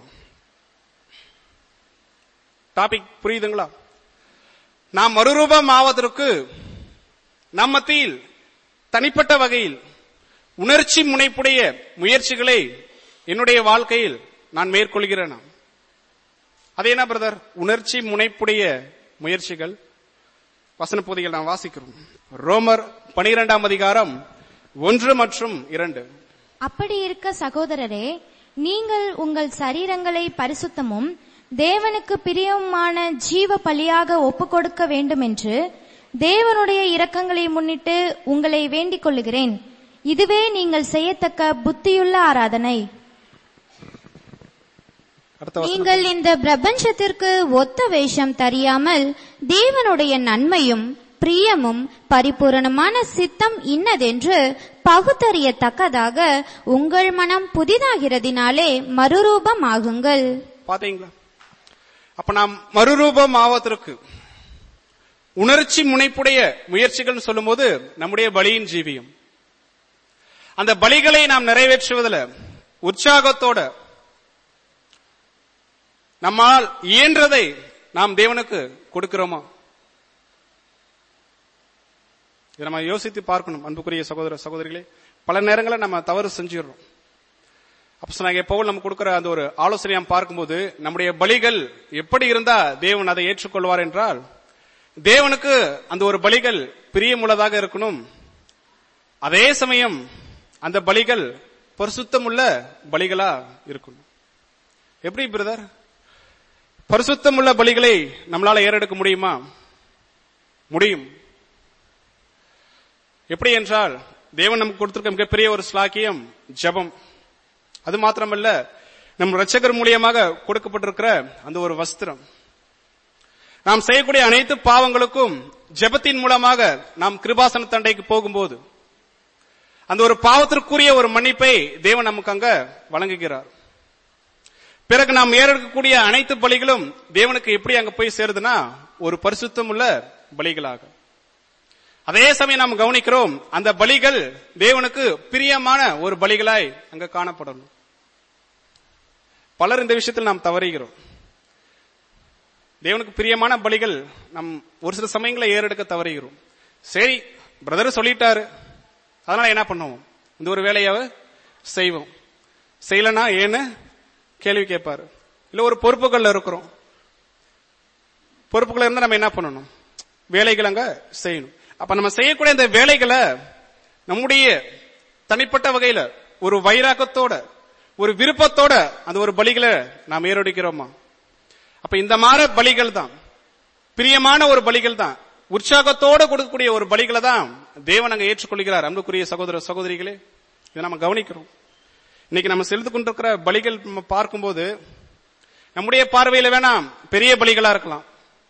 டாபிக் புரியுதுங்களா நாம் மறுரூபம் ஆவதற்கு நம் மத்தியில் தனிப்பட்ட வகையில் உணர்ச்சி முனைப்புடைய முயற்சிகளை என்னுடைய வாழ்க்கையில் நான் மேற்கொள்கிறேனா அது என்ன பிரதர் உணர்ச்சி முனைப்புடைய முயற்சிகள் வசன பகுதிகள் நாம் வாசிக்கிறோம் ரோமர் பனிரெண்டாம் அதிகாரம் ஒன்று மற்றும் இரண்டு அப்படி இருக்க சகோதரரே நீங்கள் உங்கள் சரீரங்களை பரிசுத்தமும் தேவனுக்கு பிரியமான ஜீவ பலியாக ஒப்புக்கொடுக்க வேண்டும் என்று தேவனுடைய இரக்கங்களை முன்னிட்டு உங்களை வேண்டிக் கொள்ளுகிறேன் இதுவே நீங்கள் செய்யத்தக்க புத்தியுள்ள ஆராதனை அடுத்த வசனம் நீங்கள் இந்த பிரபஞ்சத்திற்கு ஒத்த வேஷம் தெரியாமல் தேவனுடைய நன்மையும் பிரியமும் பரிபூரணமான சித்தம் இன்னதென்று பகுத்தறியத்தக்கதாக உங்கள் மனம் புதிதாகிறதினாலே மறுரூபமாகுங்கள் பாத்தீங்களா அப்ப நாம் மறுரூபம் ஆவதற்கு உணர்ச்சி முனைப்புடைய முயற்சிகள் சொல்லும்போது நம்முடைய பலியின் ஜீவியம் அந்த பலிகளை நாம் நிறைவேற்றுவதில் உற்சாகத்தோட நம்மால் இயன்றதை நாம் தேவனுக்கு கொடுக்கிறோமா இதை நம்ம யோசித்து பார்க்கணும் அன்புக்குரிய சகோதர சகோதரிகளே பல நேரங்களில் நம்ம தவறு செஞ்சிடுறோம் அப்போ நாங்க எப்பவும் நம்ம கொடுக்கிற அந்த ஒரு ஆலோசனை நாம் பார்க்கும்போது நம்முடைய பலிகள் எப்படி இருந்தா தேவன் அதை ஏற்றுக்கொள்வார் என்றால் தேவனுக்கு அந்த ஒரு பலிகள் பிரியமுள்ளதாக இருக்கணும் அதே சமயம் அந்த பலிகள் பரிசுத்தமுள்ள பலிகளா இருக்கணும் எப்படி பிரதர் பரிசுத்தமுள்ள பலிகளை நம்மளால ஏறெடுக்க முடியுமா முடியும் எப்படி என்றால் தேவன் நமக்கு கொடுத்திருக்க மிகப்பெரிய ஒரு ஸ்லாக்கியம் ஜெபம் அது மாத்திரமல்ல நம் இரட்சகர் மூலியமாக கொடுக்கப்பட்டிருக்கிற அந்த ஒரு வஸ்திரம் நாம் செய்யக்கூடிய அனைத்து பாவங்களுக்கும் ஜெபத்தின் மூலமாக நாம் கிருபாசன தண்டைக்கு போகும்போது அந்த ஒரு பாவத்திற்குரிய ஒரு மன்னிப்பை தேவன் நமக்கு அங்க வழங்குகிறார் பிறகு நாம் ஏறெடுக்கக்கூடிய அனைத்து பலிகளும் தேவனுக்கு எப்படி அங்க போய் சேருதுன்னா ஒரு பரிசுத்தம் உள்ள பலிகளாக அதே சமயம் நாம் கவனிக்கிறோம் அந்த பலிகள் தேவனுக்கு பிரியமான ஒரு பலிகளாய் அங்க காணப்படணும் பலர் இந்த விஷயத்தில் நாம் தவறுகிறோம் தேவனுக்கு பிரியமான பலிகள் நம் ஒரு சில சமயங்களை ஏறெடுக்க தவறுகிறோம் சரி பிரதர் சொல்லிட்டாரு அதனால என்ன பண்ணுவோம் இந்த ஒரு வேலையாவ செய்வோம் செய்யலனா ஏன்னு கேள்வி கேட்பாரு இல்ல ஒரு பொறுப்புகள்ல இருக்கிறோம் பொறுப்புகள் இருந்தா நம்ம என்ன பண்ணணும் வேலைகள் அங்க செய்யணும் அப்ப நம்ம செய்யக்கூடிய இந்த வேலைகளை நம்முடைய தனிப்பட்ட வகையில ஒரு வைராக்கத்தோட ஒரு விருப்பத்தோட அந்த ஒரு பலிகளை நாம் ஏறொடிக்கிறோமா அப்ப இந்த மாதிரி பலிகள் தான் பிரியமான ஒரு பலிகள் தான் உற்சாகத்தோட கொடுக்கக்கூடிய ஒரு பலிகளை தான் தேவன் அங்க ஏற்றுக்கொள்கிறார் அன்புக்குரிய சகோதர சகோதரிகளே இதை நம்ம கவனிக்கிறோம் இன்னைக்கு நம்ம செலுத்து கொண்டிருக்கிற பலிகள் நம்ம பார்க்கும்போது நம்முடைய பார்வையில வேணாம் பெரிய பலிகளா இருக்கலாம்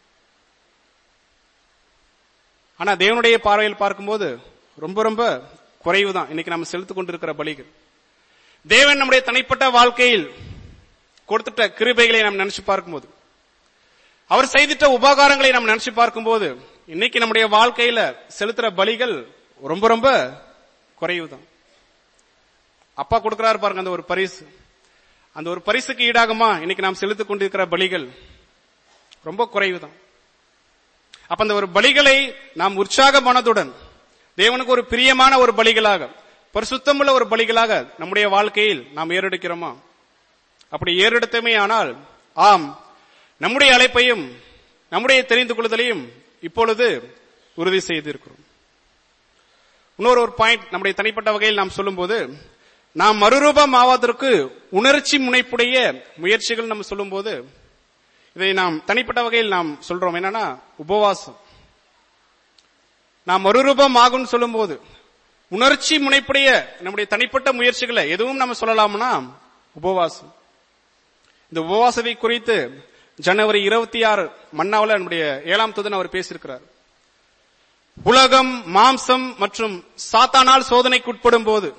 ஆனா தேவனுடைய பார்வையில் பார்க்கும்போது ரொம்ப ரொம்ப குறைவு தான் இன்னைக்கு நம்ம செலுத்து கொண்டிருக்கிற பலிகள் தேவன் நம்முடைய தனிப்பட்ட வாழ்க்கையில் கொடுத்துட்ட கிருபைகளை நாம் நினைச்சு பார்க்கும்போது அவர் செய்திட்ட உபகாரங்களை நாம் நினைச்சு பார்க்கும்போது இன்னைக்கு நம்முடைய வாழ்க்கையில செலுத்துற பலிகள் ரொம்ப ரொம்ப குறைவு தான் அப்பா கொடுக்கிறாரு பாருங்க அந்த ஒரு பரிசு அந்த ஒரு பரிசுக்கு ஈடாகுமா இன்னைக்கு நாம் செலுத்திக் கொண்டிருக்கிற பலிகள் ரொம்ப குறைவு தான் அப்ப அந்த ஒரு பலிகளை நாம் உற்சாக மனதுடன் தேவனுக்கு ஒரு பிரியமான ஒரு பலிகளாக பரிசுத்தமுள்ள ஒரு பலிகளாக நம்முடைய வாழ்க்கையில் நாம் ஏறெடுக்கிறோமா அப்படி ஏறெடுத்தமே ஆனால் ஆம் நம்முடைய அழைப்பையும் நம்முடைய தெரிந்து கொள்ளுதலையும் இப்பொழுது உறுதி செய்திருக்கிறோம் இன்னொரு ஒரு பாயிண்ட் நம்முடைய தனிப்பட்ட வகையில் நாம் சொல்லும்போது நாம் மறுரூபம் ஆவதற்கு உணர்ச்சி முனைப்புடைய முயற்சிகள் நம்ம சொல்லும்போது இதை நாம் தனிப்பட்ட வகையில் நாம் சொல்றோம் என்னன்னா உபவாசம் நாம் மறுரூபம் ஆகும்னு சொல்லும்போது உணர்ச்சி முனைப்புடைய நம்முடைய தனிப்பட்ட முயற்சிகளை எதுவும் நம்ம சொல்லலாம்னா உபவாசம் இந்த உபவாசத்தை குறித்து ஜனவரி இருபத்தி ஆறு மன்னாவில் நம்முடைய ஏழாம் துதன் அவர் பேசியிருக்கிறார் உலகம் மாம்சம் மற்றும் சாத்தானால் சோதனைக்கு உட்படும் போது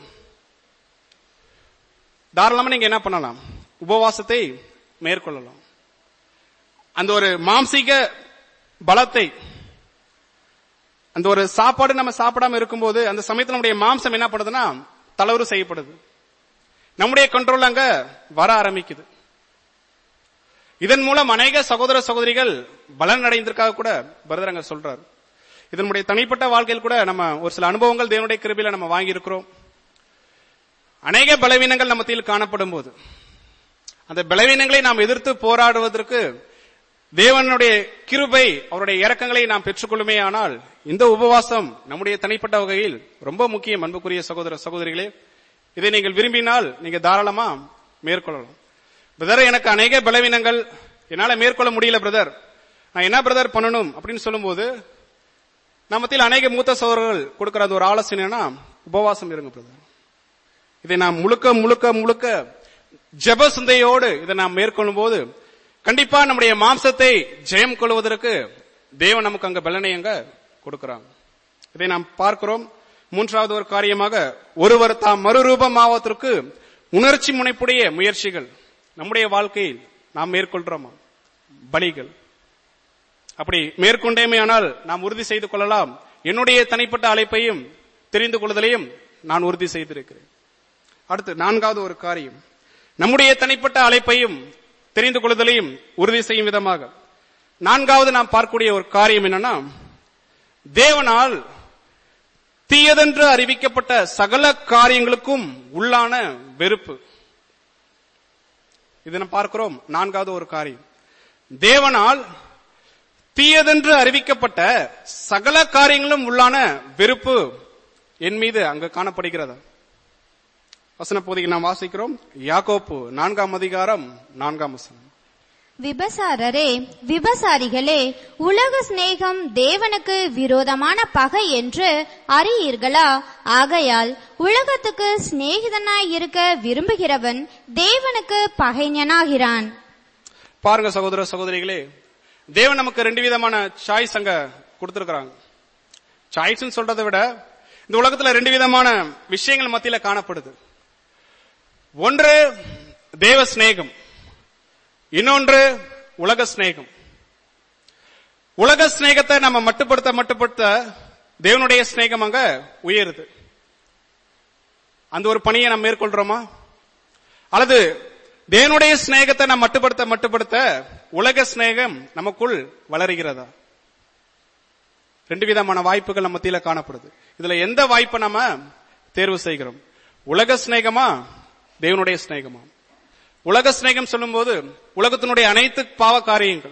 தாராளமா நீங்க என்ன பண்ணலாம் உபவாசத்தை மேற்கொள்ளலாம் அந்த ஒரு மாம்சீக பலத்தை அந்த ஒரு சாப்பாடு நம்ம சாப்பிடாம இருக்கும்போது அந்த சமயத்தில் நம்முடைய மாம்சம் என்ன பண்ணுதுன்னா தளர்வு செய்யப்படுது நம்முடைய கண்ட்ரோல் அங்க வர ஆரம்பிக்குது இதன் மூலம் அநேக சகோதர சகோதரிகள் பலன் அடைந்திருக்காக கூட பரதர் அங்க சொல்றாரு இதனுடைய தனிப்பட்ட வாழ்க்கையில் கூட நம்ம ஒரு சில அனுபவங்கள் தேவனுடைய கிருபையில நம்ம வாங்கியிருக்கிறோம் அநேக பலவீனங்கள் நம்ம மத்தியில் காணப்படும் போது அந்த பலவீனங்களை நாம் எதிர்த்து போராடுவதற்கு தேவனுடைய கிருபை அவருடைய இரக்கங்களை நாம் பெற்றுக்கொள்ளுமே ஆனால் இந்த உபவாசம் நம்முடைய தனிப்பட்ட வகையில் ரொம்ப முக்கியம் அன்புக்குரிய சகோதர சகோதரிகளே இதை நீங்கள் விரும்பினால் நீங்க தாராளமா மேற்கொள்ளலாம் பிரதர் எனக்கு அநேக பலவீனங்கள் என்னால மேற்கொள்ள முடியல பிரதர் நான் என்ன பிரதர் பண்ணணும் அப்படின்னு சொல்லும்போது நம்மத்தில் அநேக மூத்த சோழர்கள் கொடுக்கிற அந்த ஒரு ஆலோசனைனா உபவாசம் இருங்க பிரதர் இதை நாம் முழுக்க முழுக்க முழுக்க ஜெப சிந்தையோடு இதை நாம் மேற்கொள்ளும் போது கண்டிப்பா நம்முடைய மாம்சத்தை ஜெயம் கொள்வதற்கு தேவன் நமக்கு அங்க பலனை அங்க கொடுக்கிறாங்க இதை நாம் பார்க்கிறோம் மூன்றாவது ஒரு காரியமாக ஒருவர் தாம் மறுரூபமாவதற்கு உணர்ச்சி முனைப்புடைய முயற்சிகள் நம்முடைய வாழ்க்கையில் நாம் மேற்கொள்றோமா பலிகள் அப்படி மேற்கொண்டேமே ஆனால் நாம் உறுதி செய்து கொள்ளலாம் என்னுடைய தனிப்பட்ட அழைப்பையும் தெரிந்து கொள்வதிலையும் நான் உறுதி செய்திருக்கிறேன் அடுத்து நான்காவது ஒரு காரியம் நம்முடைய தனிப்பட்ட அழைப்பையும் தெரிந்து கொள்வதிலையும் உறுதி செய்யும் விதமாக நான்காவது நாம் பார்க்கக்கூடிய ஒரு காரியம் என்னன்னா தேவனால் தீயதென்று அறிவிக்கப்பட்ட சகல காரியங்களுக்கும் உள்ளான வெறுப்பு இதை நாம் பார்க்கிறோம் நான்காவது ஒரு காரியம் தேவனால் தீயதென்று அறிவிக்கப்பட்ட சகல காரியங்களும் உள்ளான வெறுப்பு என் மீது அங்கு காணப்படுகிறது வசன பகுதிக்கு நாம் வாசிக்கிறோம் யாக்கோப்பு நான்காம் அதிகாரம் நான்காம் வசனம் விபசாரரே விபசாரிகளே உலக சிநேகம் தேவனுக்கு விரோதமான பகை என்று அறியீர்களா ஆகையால் உலகத்துக்கு சிநேகிதனாய் இருக்க விரும்புகிறவன் தேவனுக்கு பகைஞனாகிறான் பாருங்க சகோதர சகோதரிகளே தேவன் நமக்கு ரெண்டு விதமான சாய்ஸ் அங்க கொடுத்திருக்கிறாங்க சாய்ஸ் சொல்றதை விட இந்த உலகத்துல ரெண்டு விதமான விஷயங்கள் மத்தியில காணப்படுது ஒன்று தேவ சிநேகம் இன்னொன்று உலக சிநேகம் உலக சிநேகத்தை நம்ம மட்டுப்படுத்த மட்டுப்படுத்த தேவனுடைய சிநேகம் அங்க உயருது அந்த ஒரு பணியை நம்ம மேற்கொள்றோமா அல்லது தேவனுடைய சிநேகத்தை நாம் மட்டுப்படுத்த மட்டுப்படுத்த உலக சிநேகம் நமக்குள் வளருகிறதா ரெண்டு விதமான வாய்ப்புகள் நம்ம மத்தியில காணப்படுது இதுல எந்த வாய்ப்பை நம்ம தேர்வு செய்கிறோம் உலக சிநேகமா தேவனுடைய சிநேகமா உலக சிநேகம் சொல்லும்போது உலகத்தினுடைய அனைத்து பாவ காரியங்கள்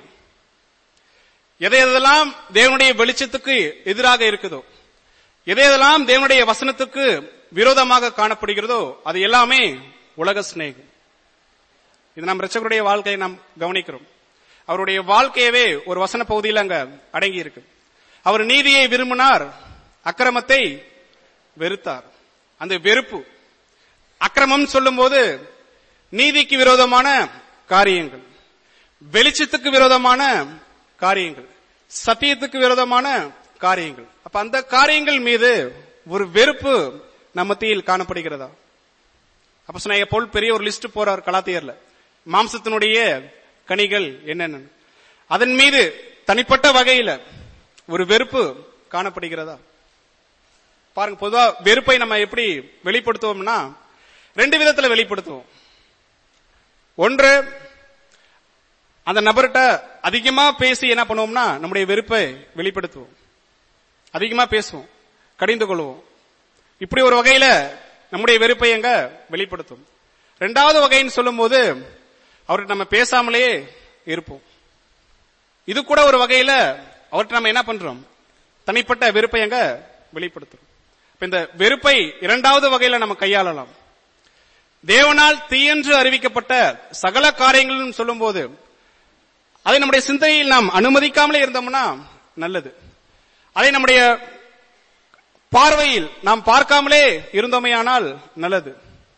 எதை எதெல்லாம் தேவனுடைய வெளிச்சத்துக்கு எதிராக இருக்குதோ எதை எதெல்லாம் தேவனுடைய வசனத்துக்கு விரோதமாக காணப்படுகிறதோ அது எல்லாமே உலக சிநேகம் இது நம் ரச்சகருடைய வாழ்க்கையை நாம் கவனிக்கிறோம் அவருடைய வாழ்க்கையவே ஒரு வசன பகுதியில் அங்க அடங்கி இருக்கு அவர் நீதியை விரும்பினார் அக்கிரமத்தை வெறுத்தார் அந்த வெறுப்பு அக்கிரமம் சொல்லும்போது நீதிக்கு விரோதமான காரியங்கள் வெளிச்சத்துக்கு விரோதமான காரியங்கள் சத்தியத்துக்கு விரோதமான காரியங்கள் அப்ப அந்த காரியங்கள் மீது ஒரு வெறுப்பு நம்ம மத்தியில் காணப்படுகிறதா அப்ப சொன்ன போல் பெரிய ஒரு லிஸ்ட் போறார் கலாத்தியர்ல மாம்சத்தினுடைய கனிகள் என்னென்ன அதன் மீது தனிப்பட்ட வகையில ஒரு வெறுப்பு காணப்படுகிறதா பாருங்க பொதுவா வெறுப்பை நம்ம எப்படி வெளிப்படுத்துவோம்னா ரெண்டு விதத்துல வெளிப்படுத்துவோம் ஒன்று அந்த நபர்கிட்ட அதிகமா பேசி என்ன பண்ணுவோம்னா நம்முடைய வெறுப்பை வெளிப்படுத்துவோம் அதிகமா பேசுவோம் கடிந்து கொள்வோம் இப்படி ஒரு வகையில நம்முடைய வெறுப்பை எங்க வெளிப்படுத்தும் ரெண்டாவது வகைன்னு சொல்லும்போது அவர்கிட்ட நம்ம பேசாமலே இருப்போம் இது கூட ஒரு வகையில அவர்கிட்ட நம்ம என்ன பண்றோம் தனிப்பட்ட வெறுப்பை எங்க வெளிப்படுத்துறோம் இப்ப இந்த வெறுப்பை இரண்டாவது வகையில நம்ம கையாளலாம் தேவனால் தீயென்று அறிவிக்கப்பட்ட சகல காரியங்களும் சொல்லும்போது அதை நம்முடைய சிந்தனையில் நாம் அனுமதிக்காமலே இருந்தோம்னா நல்லது அதை நம்முடைய பார்வையில் நாம் பார்க்காமலே இருந்தோமையானால் நல்லது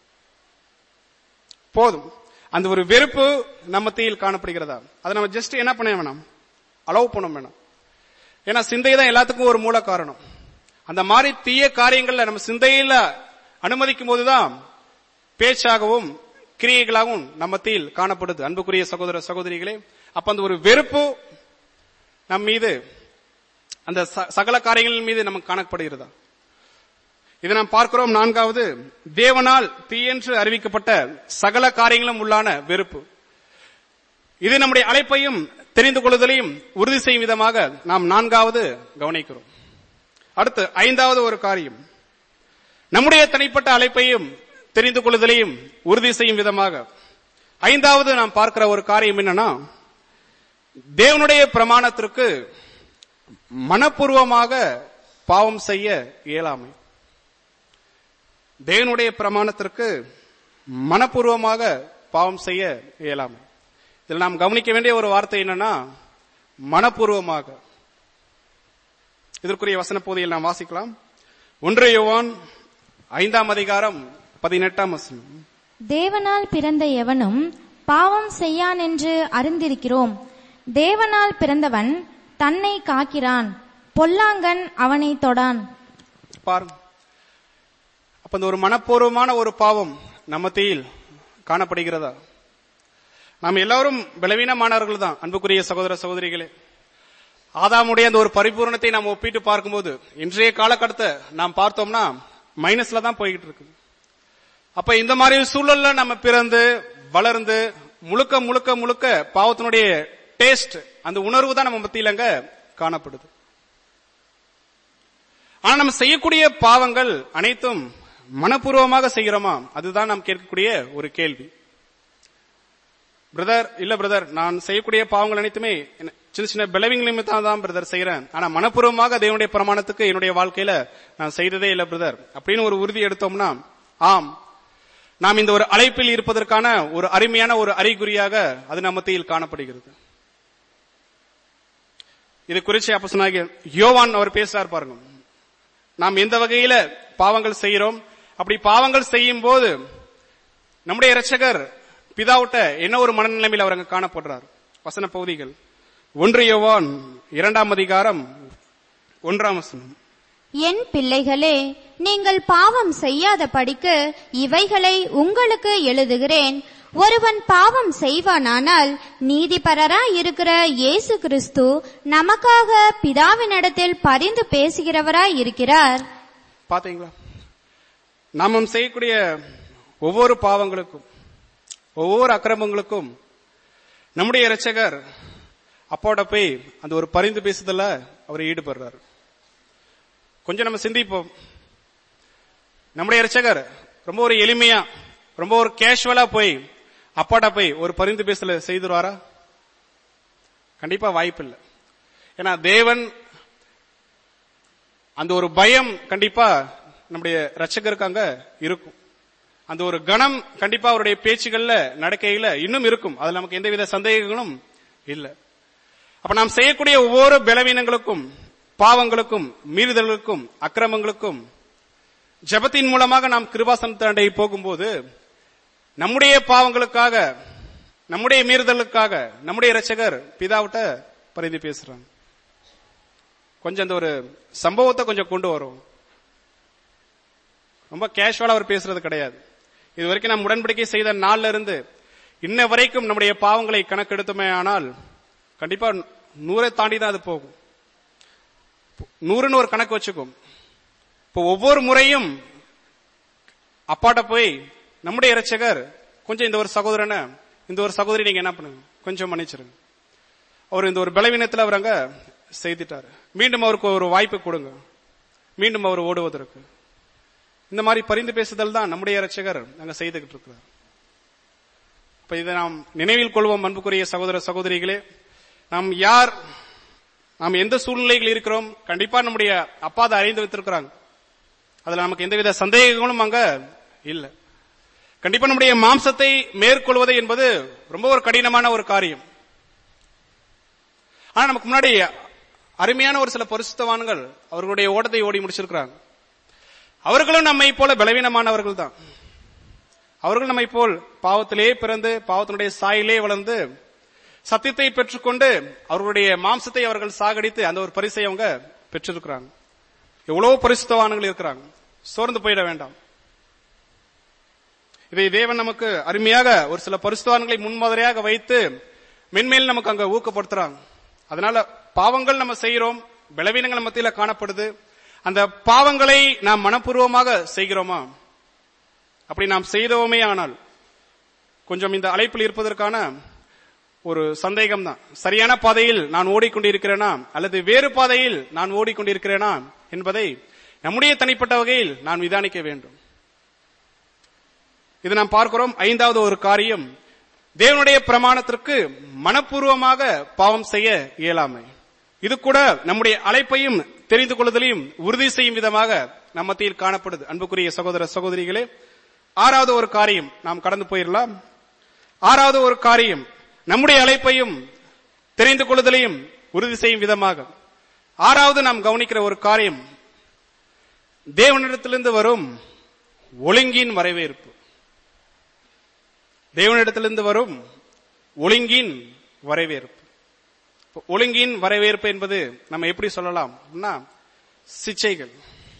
போதும் அந்த ஒரு வெறுப்பு நம்ம மத்தியில் காணப்படுகிறதா அதை நம்ம ஜஸ்ட் என்ன பண்ண வேணாம் அலோவ் பண்ண வேணாம் ஏன்னா சிந்தை தான் எல்லாத்துக்கும் ஒரு மூல காரணம் அந்த மாதிரி தீய காரியங்கள்ல நம்ம சிந்தையில அனுமதிக்கும் போதுதான் பேச்சாகவும் கிரியைகளாகவும் நம்ம மத்தியில் காணப்படுது அன்புக்குரிய சகோதர சகோதரிகளே அப்ப அந்த ஒரு வெறுப்பு நம் மீது அந்த ச- சகல காரியங்கள் மீது நமக்கு காணப்படுகிறதா இதை நாம் பார்க்கிறோம் நான்காவது தேவனால் தீயென்று அறிவிக்கப்பட்ட சகல காரியங்களும் உள்ளான வெறுப்பு இது நம்முடைய அழைப்பையும் தெரிந்து கொள்ளுதலையும் உறுதி செய்யும் விதமாக நாம் நான்காவது கவனிக்கிறோம் அடுத்து ஐந்தாவது ஒரு காரியம் நம்முடைய தனிப்பட்ட அழைப்பையும் தெரிந்து கொள்ளுதலையும் உறுதி செய்யும் விதமாக ஐந்தாவது நாம் பார்க்கிற ஒரு காரியம் என்னன்னா தேவனுடைய பிரமாணத்திற்கு மனப்பூர்வமாக பாவம் செய்ய இயலாமை தேவனுடைய பிரமாணத்திற்கு மனப்பூர்வமாக பாவம் செய்ய இயலாமை இதில் நாம் கவனிக்க வேண்டிய ஒரு வார்த்தை என்னன்னா மனப்பூர்வமாக இதற்குரிய வசன பகுதியில் நாம் வாசிக்கலாம் ஒன்று யோவான் ஐந்தாம் அதிகாரம் பதினெட்டாம் வசனம் தேவனால் பிறந்த எவனும் பாவம் செய்யான் என்று அறிந்திருக்கிறோம் தேவனால் பிறந்தவன் தன்னை காக்கிறான் பொல்லாங்கன் அவனை தொடான் பாருங்க அப்ப இந்த ஒரு மனப்பூர்வமான ஒரு பாவம் நம்ம மத்தியில் காணப்படுகிறதா நாம் எல்லாரும் பலவீனமானவர்கள் தான் அன்புக்குரிய சகோதர சகோதரிகளே ஆதாமுடைய அந்த ஒரு பரிபூரணத்தை நாம் ஒப்பிட்டு பார்க்கும்போது இன்றைய காலகட்டத்தை நாம் பார்த்தோம்னா மைனஸ்ல தான் போய்கிட்டு இருக்கு அப்ப இந்த மாதிரி சூழல்ல நம்ம பிறந்து வளர்ந்து முழுக்க முழுக்க முழுக்க பாவத்தினுடைய டேஸ்ட் அந்த உணர்வு தான் நம்ம மத்தியிலங்க காணப்படுது ஆனா நம்ம செய்யக்கூடிய பாவங்கள் அனைத்தும் மனப்பூர்வமாக செய்கிறோமா அதுதான் நாம் கேட்கக்கூடிய ஒரு கேள்வி பிரதர் இல்ல பிரதர் நான் செய்யக்கூடிய பாவங்கள் அனைத்துமே என்ன- சின்ன சின்ன பிளவிங் நிமித்தம் தான் பிரதர் செய்யறேன் ஆனா மனப்பூர்வமாக தேவனுடைய பிரமாணத்துக்கு என்னுடைய வாழ்க்கையில நான் செய்ததே இல்ல பிரதர் அப்படின்னு ஒரு உறுதி எடுத்தோம்னா ஆம் நாம் இந்த ஒரு அழைப்பில் இருப்பதற்கான ஒரு அருமையான ஒரு அறிகுறியாக அது நம்ம மத்தியில் காணப்படுகிறது இது குறித்து அப்ப சொன்னாங்க யோவான் அவர் பேசுறார் பாருங்க நாம் எந்த வகையில பாவங்கள் செய்கிறோம் அப்படி பாவங்கள் செய்யும் போது நம்முடைய இரட்சகர் பிதாவிட்ட என்ன ஒரு மனநிலைமையில் அவர் அங்க காணப்படுறார் வசன பகுதிகள் ஒன்று யோவான் இரண்டாம் அதிகாரம் ஒன்றாம் வசனம் என் பிள்ளைகளே நீங்கள் பாவம் செய்யாத படிக்கு இவைகளை உங்களுக்கு எழுதுகிறேன் ஒருவன் பாவம் செய்வானானால் நீதிபரராய் இருக்கிற இயேசு கிறிஸ்து நமக்காக பிதாவினிடத்தில் பரிந்து பேசுகிறவராய் இருக்கிறார் பாத்தீங்களா நாம செய்யக்கூடிய ஒவ்வொரு பாவங்களுக்கும் ஒவ்வொரு அக்கிரமங்களுக்கும் நம்முடைய இரட்சகர் அப்போட போய் அந்த ஒரு பரிந்து பேசுதல்ல அவர் ஈடுபடுறாரு கொஞ்சம் நம்ம சிந்திப்போம் நம்முடைய இரட்சகர் ரொம்ப ஒரு எளிமையா ரொம்ப ஒரு கேஷுவலா போய் அப்பாட்ட போய் ஒரு பரிந்து பேசல செய்துருவாரா கண்டிப்பா வாய்ப்பு இல்லை ஏன்னா தேவன் அந்த ஒரு பயம் கண்டிப்பா நம்முடைய ரட்சகருக்கு அங்க இருக்கும் அந்த ஒரு கணம் கண்டிப்பா அவருடைய பேச்சுகள்ல நடக்கையில இன்னும் இருக்கும் அதுல நமக்கு எந்தவித சந்தேகங்களும் இல்ல அப்ப நாம் செய்யக்கூடிய ஒவ்வொரு பலவீனங்களுக்கும் பாவங்களுக்கும் மீறுதல்களுக்கும் அக்கிரமங்களுக்கும் ஜெபத்தின் மூலமாக நாம் கிருபாசனத்தாண்டை போகும்போது நம்முடைய பாவங்களுக்காக நம்முடைய மீறுதலுக்காக நம்முடைய இரட்சகர் பிதாவிட்ட பரிந்து பேசுறாங்க கொஞ்சம் அந்த ஒரு சம்பவத்தை கொஞ்சம் கொண்டு வரும் ரொம்ப கேஷுவலா அவர் பேசுறது கிடையாது இது வரைக்கும் நாம் உடன்படிக்கை செய்த நாள்ல இருந்து இன்ன வரைக்கும் நம்முடைய பாவங்களை கணக்கெடுத்தோமே ஆனால் கண்டிப்பா நூறை தாண்டி தான் அது போகும் நூறுன்னு ஒரு கணக்கு வச்சுக்கும் இப்போ ஒவ்வொரு முறையும் அப்பாட்ட போய் நம்முடைய இரட்சகர் கொஞ்சம் இந்த ஒரு சகோதரனை இந்த ஒரு சகோதரி நீங்க என்ன பண்ணுங்க கொஞ்சம் மன்னிச்சிருங்க அவர் இந்த ஒரு பலவீனத்தில் அவர் அங்க செய்துட்டாரு மீண்டும் அவருக்கு ஒரு வாய்ப்பு கொடுங்க மீண்டும் அவர் ஓடுவதற்கு இந்த மாதிரி பரிந்து பேசுதல் தான் நம்முடைய இரட்சகர் அங்க செய்துகிட்டு இருக்கிறார் இப்ப இதை நாம் நினைவில் கொள்வோம் அன்புக்குரிய சகோதர சகோதரிகளே நாம் யார் நாம் எந்த சூழ்நிலைகள் இருக்கிறோம் கண்டிப்பா நம்முடைய அப்பா அதை அறிந்து வைத்திருக்கிறாங்க அதுல நமக்கு எந்தவித சந்தேகங்களும் அங்க இல்ல கண்டிப்பா நம்முடைய மாம்சத்தை மேற்கொள்வது என்பது ரொம்ப ஒரு கடினமான ஒரு காரியம் ஆனா நமக்கு முன்னாடி அருமையான ஒரு சில பரிசுத்தவான்கள் அவர்களுடைய ஓட்டத்தை ஓடி முடிச்சிருக்கிறாங்க அவர்களும் நம்மை போல பலவீனமானவர்கள் தான் அவர்கள் நம்மை போல் பாவத்திலே பிறந்து பாவத்தினுடைய சாயிலே வளர்ந்து சத்தியத்தை பெற்றுக்கொண்டு அவர்களுடைய மாம்சத்தை அவர்கள் சாகடித்து அந்த ஒரு பரிசை அவங்க பெற்றிருக்கிறாங்க எவ்வளவு பரிசுத்தவான்கள் இருக்கிறாங்க சோர்ந்து போயிட வேண்டாம் இதை தேவன் நமக்கு அருமையாக ஒரு சில பரிசுத்தவான்களை முன்மாதிரியாக வைத்து மென்மேல் நமக்கு அங்க ஊக்கப்படுத்துறாங்க அதனால பாவங்கள் நம்ம செய்யறோம் பலவீனங்கள் மத்தியில காணப்படுது அந்த பாவங்களை நாம் மனப்பூர்வமாக செய்கிறோமா அப்படி நாம் செய்தோமே ஆனால் கொஞ்சம் இந்த அழைப்பில் இருப்பதற்கான ஒரு சந்தேகம் தான் சரியான பாதையில் நான் ஓடிக்கொண்டிருக்கிறேனா அல்லது வேறு பாதையில் நான் ஓடிக்கொண்டிருக்கிறேனா என்பதை நம்முடைய தனிப்பட்ட வகையில் நான் விதானிக்க வேண்டும் இது நாம் பார்க்கிறோம் ஐந்தாவது ஒரு காரியம் தேவனுடைய பிரமாணத்திற்கு மனப்பூர்வமாக பாவம் செய்ய இயலாமை இது கூட நம்முடைய அழைப்பையும் தெரிந்து கொள்வதிலையும் உறுதி செய்யும் விதமாக நம் மத்தியில் காணப்படுது அன்புக்குரிய சகோதர சகோதரிகளே ஆறாவது ஒரு காரியம் நாம் கடந்து போயிடலாம் ஆறாவது ஒரு காரியம் நம்முடைய அழைப்பையும் தெரிந்து கொள்வதிலையும் உறுதி செய்யும் விதமாக ஆறாவது நாம் கவனிக்கிற ஒரு காரியம் தேவனிடத்திலிருந்து வரும் ஒழுங்கின் வரவேற்பு தேவனிடத்திலிருந்து வரும் ஒழுங்கின் வரவேற்பு இப்ப ஒழுங்கின் வரவேற்பு என்பது நம்ம எப்படி சொல்லலாம் அப்படின்னா சிச்சைகள்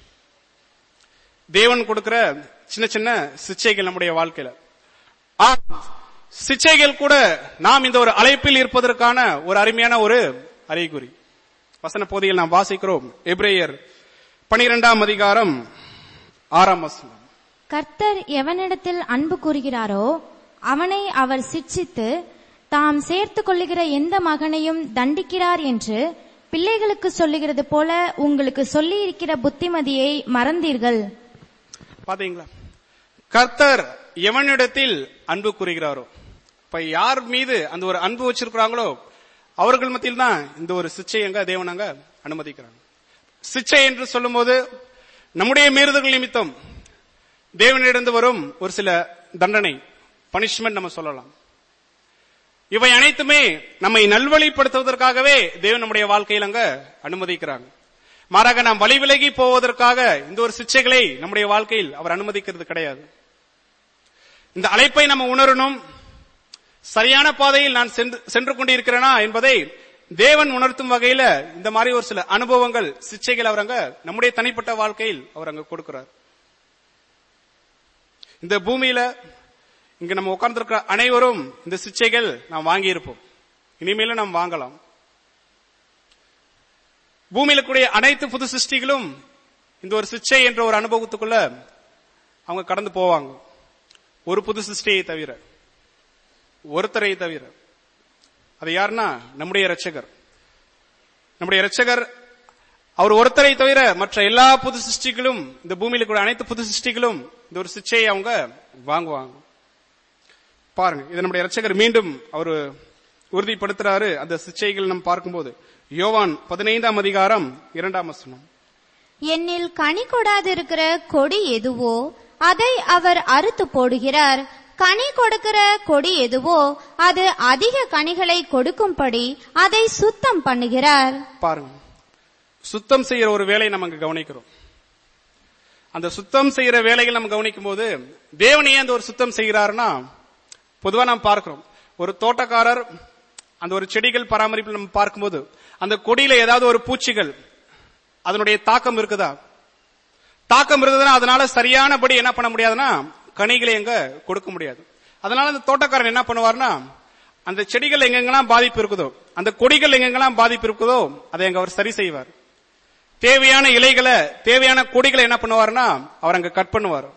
தேவன் கொடுக்கிற சின்ன சின்ன சிச்சைகள் நம்முடைய வாழ்க்கையில ஆ, சிச்சைகள் கூட நாம் இந்த ஒரு அழைப்பில் இருப்பதற்கான ஒரு அருமையான ஒரு அறிகுறி வசன பகுதியில் நாம் வாசிக்கிறோம் எபிரேயர் பனிரெண்டாம் அதிகாரம் ஆறாம் வசனம் கர்த்தர் எவனிடத்தில் அன்பு கூறுகிறாரோ அவனை அவர் சிட்சித்து தாம் சேர்த்துக் கொள்ளுகிற எந்த மகனையும் தண்டிக்கிறார் என்று பிள்ளைகளுக்கு சொல்லுகிறது போல உங்களுக்கு சொல்லி இருக்கிற புத்திமதியை மறந்தீர்கள் பாத்தீங்களா கர்த்தர் எவனிடத்தில் அன்பு கூறுகிறாரோ இப்ப யார் மீது அந்த ஒரு அன்பு வச்சிருக்கிறாங்களோ அவர்கள் மத்தியில் தான் இந்த ஒரு சிச்சை அங்க தேவன் அங்க அனுமதிக்கிறாங்க சிச்சை என்று சொல்லும்போது நம்முடைய மீறுதல்கள் நிமித்தம் தேவனிடந்து வரும் ஒரு சில தண்டனை பனிஷ்மெண்ட் நம்ம சொல்லலாம் இவை அனைத்துமே நம்மை நல்வழிப்படுத்துவதற்காகவே தேவன் நம்முடைய வாழ்க்கையில் அங்க அனுமதிக்கிறாங்க மாறாக நாம் வழி விலகி போவதற்காக இந்த ஒரு சிச்சைகளை நம்முடைய வாழ்க்கையில் அவர் அனுமதிக்கிறது கிடையாது இந்த அழைப்பை நம்ம உணரணும் சரியான பாதையில் நான் சென்று- சென்று கொண்டிருக்கிறேனா என்பதை தேவன் உணர்த்தும் வகையில இந்த மாதிரி ஒரு சில அனுபவங்கள் சிச்சைகள் அவர் அங்க நம்முடைய தனிப்பட்ட வாழ்க்கையில் அவர் அங்க கொடுக்கிறார் இந்த பூமியில இங்க நம்ம உட்கார்ந்திருக்கிற அனைவரும் இந்த சிச்சைகள் நாம் வாங்கி இருப்போம் இனிமேலும் நாம் வாங்கலாம் பூமியில கூடிய அனைத்து புது சிருஷ்டிகளும் இந்த ஒரு சிச்சை என்ற ஒரு அனுபவத்துக்குள்ள அவங்க கடந்து போவாங்க ஒரு புது சிருஷ்டியை தவிர ஒருத்தரை தவிர அது யாருன்னா நம்முடைய இரட்சகர் நம்முடைய இரட்சகர் அவர் ஒருத்தரை தவிர மற்ற எல்லா புது சிருஷ்டிகளும் இந்த பூமியில கூட அனைத்து புது சிருஷ்டிகளும் இந்த ஒரு சிச்சையை அவங்க வாங்குவாங்க பாருங்க இது நம்முடைய இரட்சகர் மீண்டும் அவர் உறுதிப்படுத்துறாரு அந்த சிச்சைகள் நம்ம பார்க்கும்போது யோவான் பதினைந்தாம் அதிகாரம் இரண்டாம் வசனம் என்னில் கனி கொடாதிருக்கிற கொடி எதுவோ அதை அவர் அறுத்து போடுகிறார் கனி கொடுக்கிற கொடி எதுவோ அது அதிக கனிகளை கொடுக்கும்படி அதை சுத்தம் பண்ணுகிறார் பாருங்க சுத்தம் செய்யற ஒரு வேலையை நம்ம அங்க கவனிக்கிறோம் அந்த சுத்தம் செய்யற வேலைகள் நம்ம கவனிக்கும் போது தேவனையே அந்த ஒரு சுத்தம் செய்கிறாருன்னா பொதுவா நாம் பார்க்கிறோம் ஒரு தோட்டக்காரர் அந்த ஒரு செடிகள் பராமரிப்பில் நம்ம பார்க்கும்போது அந்த கொடியில ஏதாவது ஒரு பூச்சிகள் அதனுடைய தாக்கம் இருக்குதா தாக்கம் இருந்ததுன்னா அதனால சரியானபடி என்ன பண்ண முடியாதுன்னா கனிகளை எங்க கொடுக்க முடியாது அதனால அந்த தோட்டக்காரன் என்ன பண்ணுவார்னா அந்த செடிகள் எங்கெங்கெல்லாம் பாதிப்பு இருக்குதோ அந்த கொடிகள் எங்கெங்கெல்லாம் பாதிப்பு இருக்குதோ அதை அங்க அவர் சரி செய்வார் தேவையான இலைகளை தேவையான கொடிகளை என்ன பண்ணுவார்னா அவர் அங்க கட் பண்ணுவார்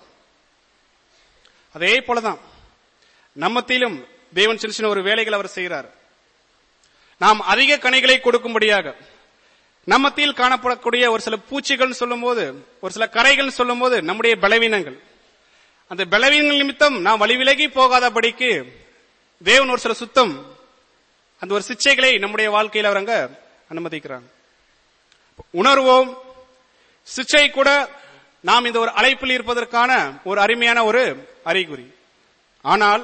அதே போலதான் நம்மத்திலும் தேவன் சின்ன சின்ன ஒரு வேலைகள் அவர் செய்கிறார் நாம் அதிக கனிகளை கொடுக்கும்படியாக நம்மத்தில் காணப்படக்கூடிய ஒரு சில பூச்சிகள் சொல்லும்போது ஒரு சில கரைகள் சொல்லும்போது நம்முடைய பலவீனங்கள் அந்த பலவீனங்கள் நிமித்தம் நாம் வழி விலகி போகாதபடிக்கு தேவன் ஒரு சில சுத்தம் அந்த ஒரு சிச்சைகளை நம்முடைய வாழ்க்கையில் அவர் அங்க அனுமதிக்கிறாங்க உணர்வோம் சிச்சை கூட நாம் இந்த ஒரு அழைப்பில் இருப்பதற்கான ஒரு அருமையான ஒரு அறிகுறி ஆனால்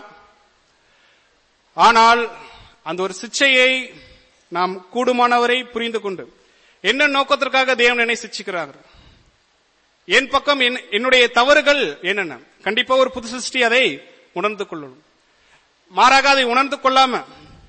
ஆனால் அந்த ஒரு சிச்சையை நாம் கூடுமானவரை புரிந்து கொண்டு என்ன நோக்கத்திற்காக தேவன் என்னை சிச்சிக்கிறார் என் பக்கம் என்- என்னுடைய தவறுகள் என்னென்ன கண்டிப்பா ஒரு புது சிருஷ்டி அதை உணர்ந்து கொள்ளணும் மாறாக அதை உணர்ந்து கொள்ளாம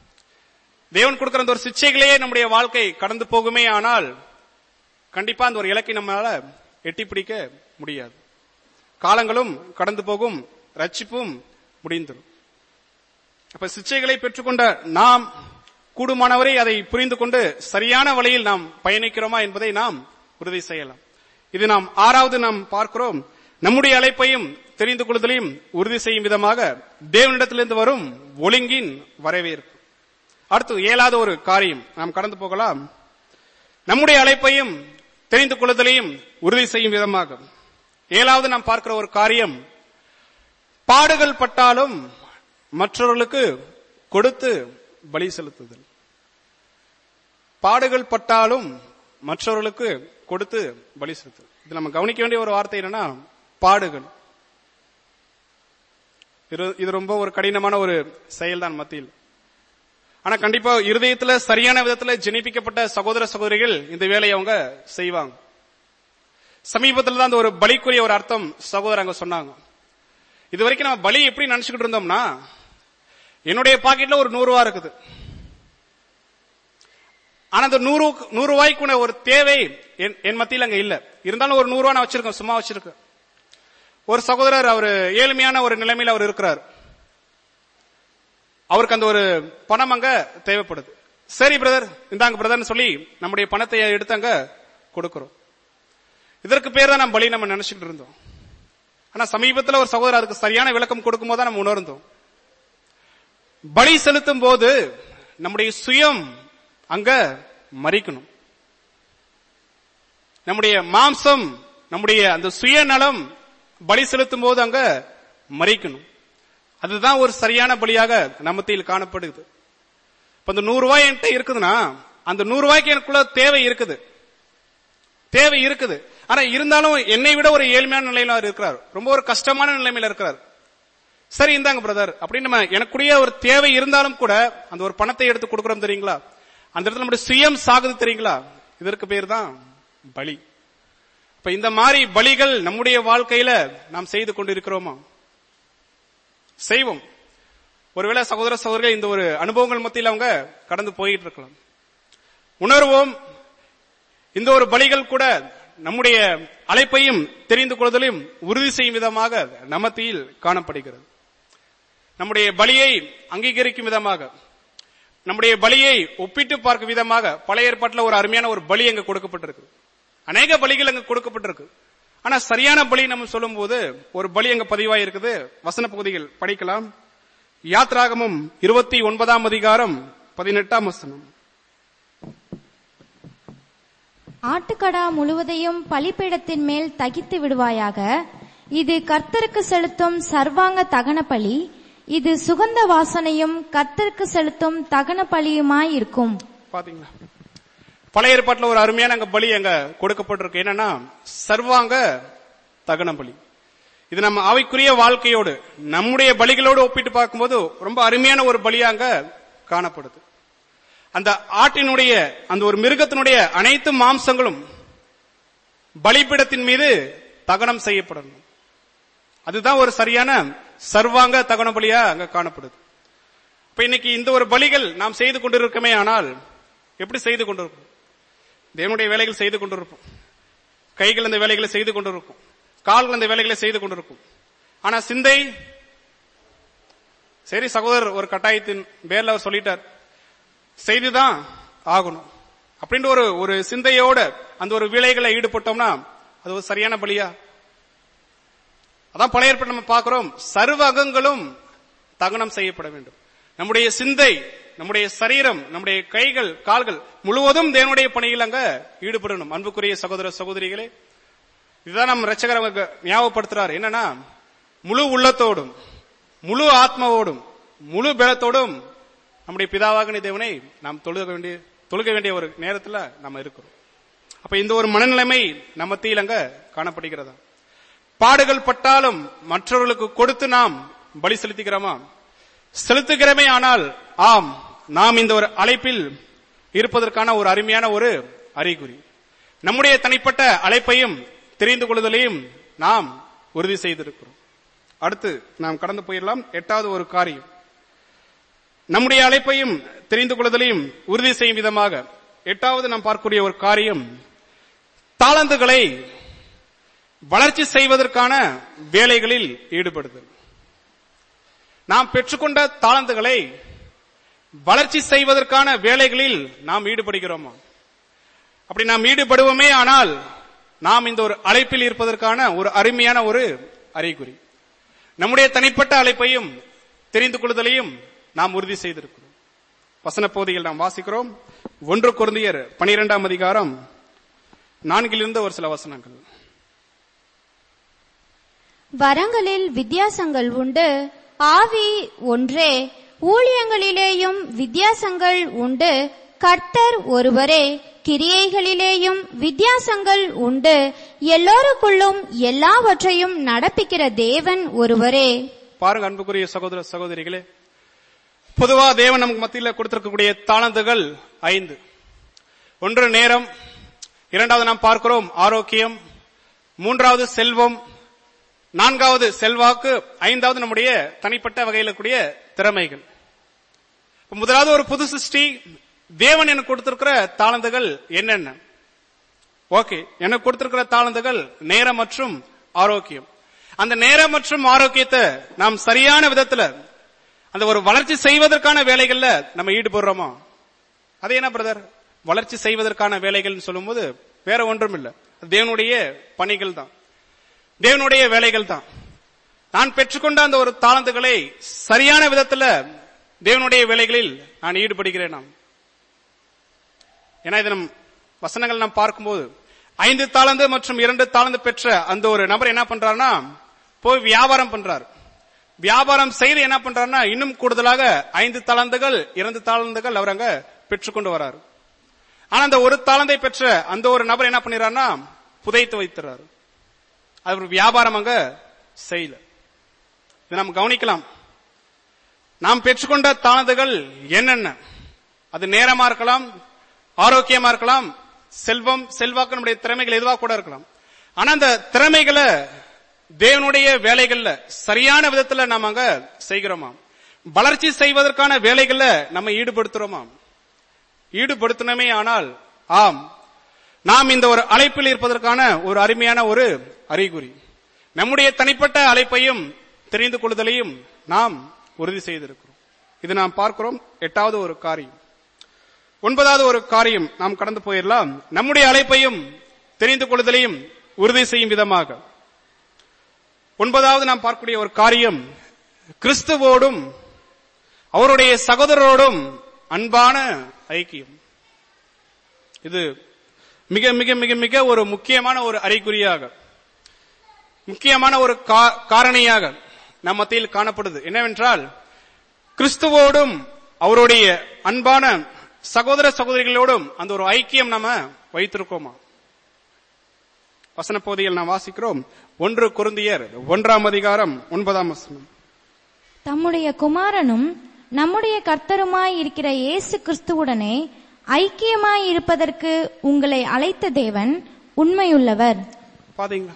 தேவன் கொடுக்கிற அந்த ஒரு சிச்சைகளையே நம்முடைய வாழ்க்கை கடந்து போகுமே ஆனால் கண்டிப்பா அந்த ஒரு இலக்கை நம்மளால எட்டி பிடிக்க முடியாது காலங்களும் கடந்து போகும் ரட்சிப்பும் முடிந்துரும் அப்ப சிச்சைகளை பெற்றுக்கொண்ட நாம் கூடுமானவரை அதை புரிந்து கொண்டு சரியான வழியில் நாம் பயணிக்கிறோமா என்பதை நாம் உறுதி செய்யலாம் இது நாம் ஆறாவது நாம் பார்க்கிறோம் நம்முடைய அழைப்பையும் தெரிந்து கொள்வதையும் உறுதி செய்யும் விதமாக தேவனிடத்திலிருந்து வரும் ஒழுங்கின் வரவேற்பு அடுத்து ஏழாவது ஒரு காரியம் நாம் கடந்து போகலாம் நம்முடைய அழைப்பையும் தெரிந்து கொள்வதையும் உறுதி செய்யும் விதமாக ஏழாவது நாம் பார்க்கிற ஒரு காரியம் பாடுகள் பட்டாலும் மற்றவர்களுக்கு கொடுத்து பலி செலுத்துதல் பாடுகள் பட்டாலும் மற்றவர்களுக்கு கொடுத்து பலி செலுத்துதல் இது நம்ம கவனிக்க வேண்டிய ஒரு வார்த்தை என்னன்னா பாடுகள் இது- இது ரொம்ப ஒரு கடினமான ஒரு செயல்தான் மத்தியில் ஆனா கண்டிப்பா இருதயத்துல சரியான விதத்துல ஜெனிப்பிக்கப்பட்ட சகோதர சகோதரிகள் இந்த வேலையை அவங்க செய்வாங்க சமீபத்துல தான் அந்த ஒரு பலிக்குரிய ஒரு அர்த்தம் சகோதரர் அங்க சொன்னாங்க இது வரைக்கும் நம்ம பலி எப்படி நினைச்சுக்கிட்டு இருந்தோம்னா என்னுடைய பாக்கெட்ல ஒரு நூறு ரூபா இருக்குது ஆனா அந்த நூறு நூறு ரூபாய்க்குன ஒரு தேவை என்- என் மத்தியில் அங்க இல்ல இருந்தாலும் ஒரு நூறு ரூபா நான் வச்சிருக்கேன் சும்மா வச்சிருக்கேன் ஒரு சகோதரர் அவர் ஏழ்மையான ஒரு நிலைமையில அவர் இருக்கிறார் அவருக்கு அந்த ஒரு பணம் அங்க தேவைப்படுது சரி பிரதர் இந்தாங்க பிரதர்னு சொல்லி நம்முடைய பணத்தை எடுத்து அங்க கொடுக்கிறோம் இதற்கு பேர் தான் நம்ம பலி நம்ம நினைச்சுட்டு இருந்தோம் ஆனா சமீபத்துல ஒரு சகோதரர் அதுக்கு சரியான விளக்கம் கொடுக்கும் போது நம்ம உணர்ந்தோம் பலி செலுத்தும் போது நம்முடைய சுயம் அங்க மறிக்கணும் நம்முடைய மாம்சம் நம்முடைய அந்த சுயநலம் பலி செலுத்தும் போது அங்க மறிக்கணும் அதுதான் ஒரு சரியான பலியாக நம்மத்தில் காணப்படுது இப்ப அந்த நூறு ரூபாய் என்கிட்ட இருக்குதுன்னா அந்த நூறு ரூபாய்க்கு எனக்குள்ள தேவை இருக்குது தேவை இருக்குது ஆனா இருந்தாலும் என்னை விட ஒரு ஏழ்மையான நிலையில அவர் இருக்கிறார் ரொம்ப ஒரு கஷ்டமான நிலைமையில இருக்கிறார் சரி இந்தாங்க பிரதர் அப்படின்னு நம்ம எனக்குடைய ஒரு தேவை இருந்தாலும் கூட அந்த ஒரு பணத்தை எடுத்து கொடுக்கறோம் தெரியுங்களா அந்த இடத்துல நம்முடைய சுயம் சாகுது தெரியுங்களா இதற்கு பேர் தான் பலி இப்ப இந்த மாதிரி பலிகள் நம்முடைய வாழ்க்கையில நாம் செய்து கொண்டிருக்கிறோமா செய்வோம் ஒருவேளை சகோதர சகோதரிகள் இந்த ஒரு அனுபவங்கள் மத்தியில் அவங்க கடந்து போயிட்டு இருக்கலாம் உணர்வோம் இந்த ஒரு பலிகள் கூட நம்முடைய அழைப்பையும் தெரிந்து கொள்வதிலும் உறுதி செய்யும் விதமாக நமத்தியில் காணப்படுகிறது நம்முடைய பலியை அங்கீகரிக்கும் விதமாக நம்முடைய பலியை ஒப்பிட்டு பார்க்கும் விதமாக பழைய ஏற்பாட்டில் ஒரு அருமையான ஒரு பலி அங்க கொடுக்கப்பட்டிருக்கு அநேக பலிகள் அங்க கொடுக்கப்பட்டிருக்கு ஆனா சரியான பலி நம்ம சொல்லும்போது ஒரு பலி அங்க பதிவாய் இருக்குது வசன பகுதிகள் படிக்கலாம் யாத்ராகமும் இருபத்தி ஒன்பதாம் அதிகாரம் பதினெட்டாம் வசனம் ஆட்டுக்கடா முழுவதையும் பலிபீடத்தின் மேல் தகித்து விடுவாயாக இது கர்த்தருக்கு செலுத்தும் சர்வாங்க தகன பலி இது சுகந்த வாசனையும் கர்த்தருக்கு செலுத்தும் தகன பலியுமாயிருக்கும் பாத்தீங்களா பழைய ஏற்பாட்டுல ஒரு அருமையான அங்க பலி அங்க கொடுக்கப்பட்டிருக்கு என்னன்னா சர்வாங்க தகன பலி இது நம்ம ஆவிக்குரிய வாழ்க்கையோடு நம்முடைய பலிகளோடு ஒப்பிட்டு பார்க்கும்போது ரொம்ப அருமையான ஒரு பலியா அங்க காணப்படுது அந்த ஆட்டினுடைய அந்த ஒரு மிருகத்தினுடைய அனைத்து மாம்சங்களும் பலிபீடத்தின் மீது தகனம் செய்யப்படணும் அதுதான் ஒரு சரியான சர்வாங்க தகன பலியா அங்க காணப்படுது இப்ப இன்னைக்கு இந்த ஒரு பலிகள் நாம் செய்து கொண்டிருக்கமே ஆனால் எப்படி செய்து கொண்டிருப்போம் தேவனுடைய வேலைகள் செய்து கொண்டிருப்போம் கைகள் அந்த வேலைகளை செய்து கொண்டிருக்கும் கால்கள் அந்த வேலைகளை செய்து கொண்டிருக்கும் ஆனா சிந்தை சரி சகோதரர் ஒரு கட்டாயத்தின் பேர்ல அவர் சொல்லிட்டார் செய்துதான் ஆகணும் அப்படின்ற ஒரு ஒரு சிந்தையோட அந்த ஒரு வேலைகளை ஈடுபட்டோம்னா அது ஒரு சரியான பலியா அதான் பழைய ஏற்பாடு நம்ம பார்க்கிறோம் சர்வ அகங்களும் தகனம் செய்யப்பட வேண்டும் நம்முடைய சிந்தை நம்முடைய சரீரம் நம்முடைய கைகள் கால்கள் முழுவதும் தேவனுடைய பணியில் அங்க ஈடுபடணும் அன்புக்குரிய சகோதர சகோதரிகளே இதுதான் நம்ம ரட்சகர் அவங்க ஞாபகப்படுத்துறாரு என்னன்னா முழு உள்ளத்தோடும் முழு ஆத்மாவோடும் முழு பலத்தோடும் நம்முடைய பிதாவாகின தேவனை நாம் தொழுக வேண்டிய தொழுக வேண்டிய ஒரு நேரத்துல நம்ம இருக்கிறோம் அப்ப இந்த ஒரு மனநிலைமை நம்ம மத்தியில் அங்க காணப்படுகிறதா பாடுகள் பட்டாலும் மற்றவர்களுக்கு கொடுத்து நாம் பலி செலுத்துகிறோமா செலுத்துகிறோமே ஆனால் ஆம் நாம் இந்த ஒரு அழைப்பில் இருப்பதற்கான ஒரு அருமையான ஒரு அறிகுறி நம்முடைய தனிப்பட்ட அழைப்பையும் தெரிந்து கொள்வதிலையும் நாம் உறுதி செய்திருக்கிறோம் அடுத்து நாம் கடந்து போயிடலாம் எட்டாவது ஒரு காரியம் நம்முடைய அழைப்பையும் தெரிந்து கொள்வதிலையும் உறுதி செய்யும் விதமாக எட்டாவது நாம் பார்க்கக்கூடிய ஒரு காரியம் தாளந்துகளை வளர்ச்சி செய்வதற்கான வேலைகளில் ஈடுபடுதல் நாம் பெற்றுக்கொண்ட தாளந்துகளை வளர்ச்சி செய்வதற்கான வேலைகளில் நாம் ஈடுபடுகிறோமா அப்படி நாம் ஈடுபடுவோமே ஆனால் நாம் இந்த ஒரு அழைப்பில் இருப்பதற்கான ஒரு அருமையான ஒரு அறிகுறி நம்முடைய தனிப்பட்ட அழைப்பையும் தெரிந்து கொள்வதையும் நாம் உறுதி செய்திருக்கிறோம் வசன பகுதியில் நாம் வாசிக்கிறோம் ஒன்று குருந்தியர் பனிரெண்டாம் அதிகாரம் நான்கிலிருந்து ஒரு சில வசனங்கள் வரங்களில் வித்தியாசங்கள் உண்டு ஆவி ஒன்றே ஊழியங்களிலேயும் வித்தியாசங்கள் உண்டு கர்த்தர் ஒருவரே கிரியைகளிலேயும் வித்தியாசங்கள் உண்டு எல்லோருக்குள்ளும் எல்லாவற்றையும் நடப்பிக்கிற தேவன் ஒருவரே பாருங்க அன்புக்குரிய சகோதர சகோதரிகளே பொதுவா தேவன் நமக்கு மத்தியில் கொடுத்திருக்கக்கூடிய தாளந்துகள் ஐந்து ஒன்று நேரம் இரண்டாவது நாம் பார்க்கிறோம் ஆரோக்கியம் மூன்றாவது செல்வம் நான்காவது செல்வாக்கு ஐந்தாவது நம்முடைய தனிப்பட்ட வகையில் கூடிய திறமைகள் இப்ப முதலாவது ஒரு புது சிருஷ்டி தேவன் எனக்கு கொடுத்திருக்கிற தாளந்துகள் என்னென்ன ஓகே எனக்கு கொடுத்திருக்கிற தாளந்துகள் நேரம் மற்றும் ஆரோக்கியம் அந்த நேரம் மற்றும் ஆரோக்கியத்தை நாம் சரியான விதத்துல அந்த ஒரு வளர்ச்சி செய்வதற்கான வேலைகள்ல நம்ம ஈடுபடுறோமா அது என்ன பிரதர் வளர்ச்சி செய்வதற்கான வேலைகள் சொல்லும்போது வேற ஒன்றும் இல்ல அது தேவனுடைய பணிகள் தான் தேவனுடைய வேலைகள் தான் நான் பெற்றுக்கொண்ட அந்த ஒரு தாளந்துகளை சரியான விதத்துல தேவனுடைய வேலைகளில் நான் ஈடுபடுகிறேன் நாம் ஏன்னா இது நம் வசனங்கள் நாம் பார்க்கும்போது ஐந்து தாளந்து மற்றும் இரண்டு தாளந்து பெற்ற அந்த ஒரு நபர் என்ன பண்றாருன்னா போய் வியாபாரம் பண்றார் வியாபாரம் செய்து என்ன பண்றாருன்னா இன்னும் கூடுதலாக ஐந்து தாளந்துகள் இரண்டு தாளந்துகள் அவர் அங்க பெற்றுக்கொண்டு வராரு ஆனா அந்த ஒரு தாளந்தை பெற்ற அந்த ஒரு நபர் என்ன பண்ணிடுறாருன்னா புதைத்து வைத்துறாரு அவர் வியாபாரம் அங்க செய்யல இதை நாம் கவனிக்கலாம் நாம் பெற்றுக்கொண்ட தாளந்துகள் என்னென்ன அது நேரமா இருக்கலாம் ஆரோக்கியமா இருக்கலாம் செல்வம் செல்வாக்கு நம்முடைய திறமைகள் எதுவா கூட இருக்கலாம் ஆனா அந்த திறமைகளை தேவனுடைய வேலைகள்ல சரியான விதத்துல நாம அங்க செய்கிறோமா வளர்ச்சி செய்வதற்கான வேலைகள்ல நம்ம ஈடுபடுத்துறோமா ஈடுபடுத்தணுமே ஆனால் ஆம் நாம் இந்த ஒரு அழைப்பில் இருப்பதற்கான ஒரு அருமையான ஒரு அறிகுறி நம்முடைய தனிப்பட்ட அழைப்பையும் தெரிந்து கொள்ளுதலையும் நாம் உறுதி செய்திருக்கிறோம் இது நாம் பார்க்கிறோம் எட்டாவது ஒரு காரியம் ஒன்பதாவது ஒரு காரியம் நாம் கடந்து போயிடலாம் நம்முடைய அழைப்பையும் தெரிந்து கொள்ளுதலையும் உறுதி செய்யும் விதமாக ஒன்பதாவது நாம் பார்க்கக்கூடிய ஒரு காரியம் கிறிஸ்துவோடும் அவருடைய சகோதரரோடும் அன்பான ஐக்கியம் இது மிக மிக மிக மிக ஒரு முக்கியமான ஒரு அறிகுறியாக முக்கியமான ஒரு கா- காரணியாக நம் மத்தியில் காணப்படுது என்னவென்றால் கிறிஸ்துவோடும் அவருடைய அன்பான சகோதர சகோதரிகளோடும் அந்த ஒரு ஐக்கியம் நாம வைத்திருக்கோமா வசன பகுதியில் நாம் வாசிக்கிறோம் ஒன்று குருந்தியர் ஒன்றாம் அதிகாரம் ஒன்பதாம் வசனம் தம்முடைய குமாரனும் நம்முடைய கர்த்தருமாய் இருக்கிற இயேசு கிறிஸ்துவுடனே ஐக்கியமாய் இருப்பதற்கு உங்களை அழைத்த தேவன் உண்மையுள்ளவர் பாத்தீங்களா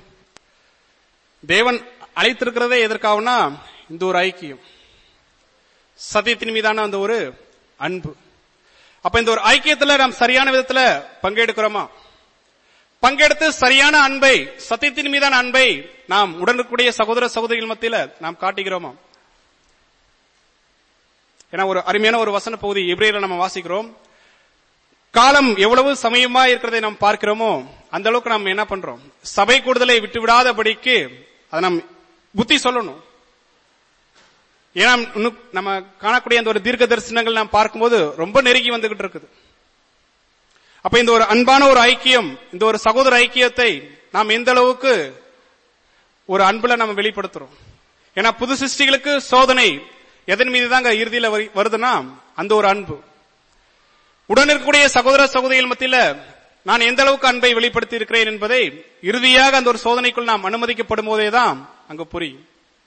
தேவன் அழைத்திருக்கிறதே எதற்காகனா இந்த ஒரு ஐக்கியம் சத்தியத்தின் மீதான அந்த ஒரு அன்பு அப்ப இந்த ஒரு ஐக்கியத்துல நாம் சரியான விதத்துல பங்கெடுக்கிறோமா பங்கெடுத்து சரியான அன்பை சத்தியத்தின் மீதான அன்பை நாம் உடனுக்குடைய சகோதர சகோதரிகள் மத்தியில நாம் காட்டுகிறோமா ஏன்னா ஒரு அருமையான ஒரு வசன பகுதி எப்ரேல நம்ம வாசிக்கிறோம் காலம் எவ்வளவு சமயமா இருக்கிறதை நாம் பார்க்கிறோமோ அந்த அளவுக்கு நாம் என்ன பண்றோம் சபை கூடுதலை விட்டு விடாதபடிக்கு அதை நாம் புத்தி சொல்லணும் ஏன்னா இன்னும் நம்ம காணக்கூடிய அந்த ஒரு தீர்க்க தரிசனங்கள் நாம் பார்க்கும்போது ரொம்ப நெருங்கி வந்துகிட்டு இருக்குது அப்ப இந்த ஒரு அன்பான ஒரு ஐக்கியம் இந்த ஒரு சகோதர ஐக்கியத்தை நாம் எந்த அளவுக்கு ஒரு அன்புல நம்ம வெளிப்படுத்துறோம் ஏன்னா புது சிருஷ்டிகளுக்கு சோதனை எதன் மீது தாங்க இறுதியில வரு- வருதுன்னா அந்த ஒரு அன்பு உடன் இருக்கக்கூடிய சகோதர சகோதரிகள் மத்தியில நான் எந்த அளவுக்கு அன்பை வெளிப்படுத்தி இருக்கிறேன் என்பதை இறுதியாக அந்த ஒரு சோதனைக்குள் நாம் அனுமதிக்கப்படும் போதேதான் அங்க புரியும்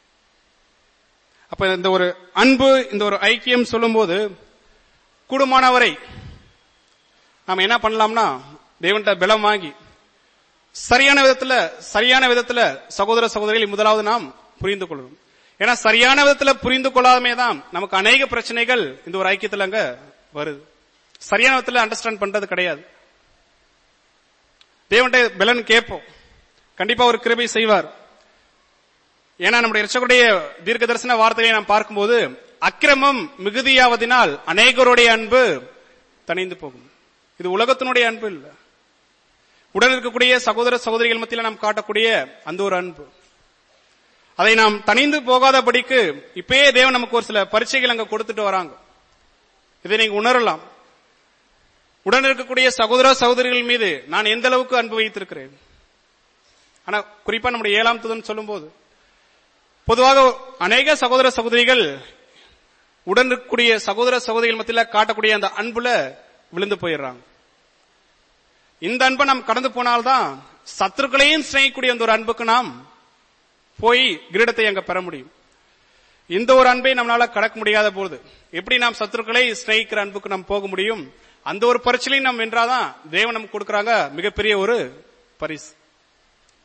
அப்ப இந்த ஒரு அன்பு இந்த ஒரு ஐக்கியம் சொல்லும்போது கூடுமானவரை நாம என்ன பண்ணலாம்னா தேவன்கிட்ட பலம் வாங்கி சரியான விதத்துல சரியான விதத்துல சகோதர சகோதரிகளை முதலாவது நாம் புரிந்து கொள்ளணும் ஏன்னா சரியான விதத்துல புரிந்து கொள்ளாமே தான் நமக்கு அநேக பிரச்சனைகள் இந்த ஒரு ஐக்கியத்துல அங்க வருது சரியான விதத்துல அண்டர்ஸ்டாண்ட் பண்றது கிடையாது தேவன்கிட்ட பலன் கேட்போம் கண்டிப்பா ஒரு கிருபை செய்வார் ஏன்னா நம்முடைய இரட்சகருடைய தீர்க்க தரிசன வார்த்தையை நாம் பார்க்கும்போது அக்கிரமம் மிகுதியாவதினால் அநேகருடைய அன்பு தணிந்து போகும் இது உலகத்தினுடைய அன்பு இல்ல உடன் இருக்கக்கூடிய சகோதர சகோதரிகள் மத்தியில நாம் காட்டக்கூடிய அந்த ஒரு அன்பு அதை நாம் தணிந்து போகாதபடிக்கு இப்பயே தேவன் நமக்கு ஒரு சில பரீட்சைகள் அங்க கொடுத்துட்டு வராங்க இதை நீங்க உணரலாம் உடன் இருக்கக்கூடிய சகோதர சகோதரிகள் மீது நான் எந்த அளவுக்கு அன்பு வைத்திருக்கிறேன் ஆனா குறிப்பா நம்முடைய ஏழாம் தூதன் சொல்லும்போது பொதுவாக அநேக சகோதர சகோதரிகள் உடன் இருக்கக்கூடிய சகோதர சகோதரிகள் மத்தியில காட்டக்கூடிய அந்த அன்புல விழுந்து போயிடுறாங்க இந்த அன்பை நாம் கடந்து போனால்தான் சத்துருக்களையும் சிநேகிக்கூடிய அந்த ஒரு அன்புக்கு நாம் போய் கிரீடத்தை அங்க பெற முடியும் இந்த ஒரு அன்பை நம்மளால கடக்க முடியாத போது எப்படி நாம் சத்துருக்களை சிநேகிக்கிற அன்புக்கு நாம் போக முடியும் அந்த ஒரு பரிச்சிலையும் நாம் வென்றாதான் தேவன் நமக்கு கொடுக்கறாங்க மிகப்பெரிய ஒரு பரிசு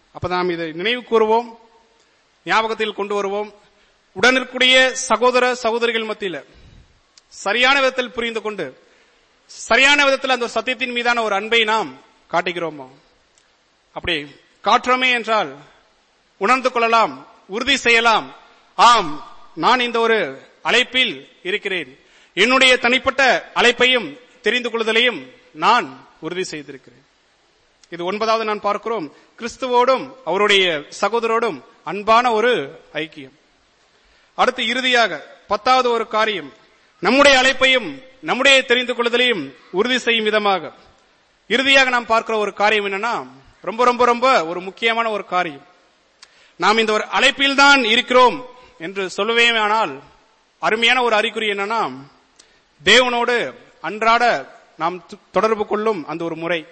அப்ப நாம் இதை நினைவு கூறுவோம் ஞாபகத்தில் கொண்டு வருவோம் உடனிருக்கூடிய சகோதர சகோதரிகள் மத்தியில சரியான விதத்தில் புரிந்து கொண்டு சரியான விதத்தில் அந்த ஒரு சத்தியத்தின் மீதான ஒரு அன்பை நாம் காட்டுகிறோமோ அப்படி காட்டுறோமே என்றால் உணர்ந்து கொள்ளலாம் உறுதி செய்யலாம் ஆம் நான் இந்த ஒரு அழைப்பில் இருக்கிறேன் என்னுடைய தனிப்பட்ட அழைப்பையும் தெரிந்து கொள்வதிலையும் நான் உறுதி செய்திருக்கிறேன் இது ஒன்பதாவது நான் பார்க்கிறோம் கிறிஸ்துவோடும் அவருடைய சகோதரோடும் அன்பான ஒரு ஐக்கியம் அடுத்து இறுதியாக பத்தாவது ஒரு காரியம் நம்முடைய அழைப்பையும் நம்முடைய தெரிந்து கொள்வதிலையும் உறுதி செய்யும் விதமாக இறுதியாக நாம் பார்க்கிற ஒரு காரியம் என்னன்னா ரொம்ப ரொம்ப ரொம்ப ஒரு முக்கியமான ஒரு காரியம் நாம் இந்த ஒரு அழைப்பில் தான் இருக்கிறோம் என்று சொல்லவே ஆனால் அருமையான ஒரு அறிகுறி என்னன்னா தேவனோடு அன்றாட நாம் து- தொடர்பு கொள்ளும் அந்த ஒரு முறை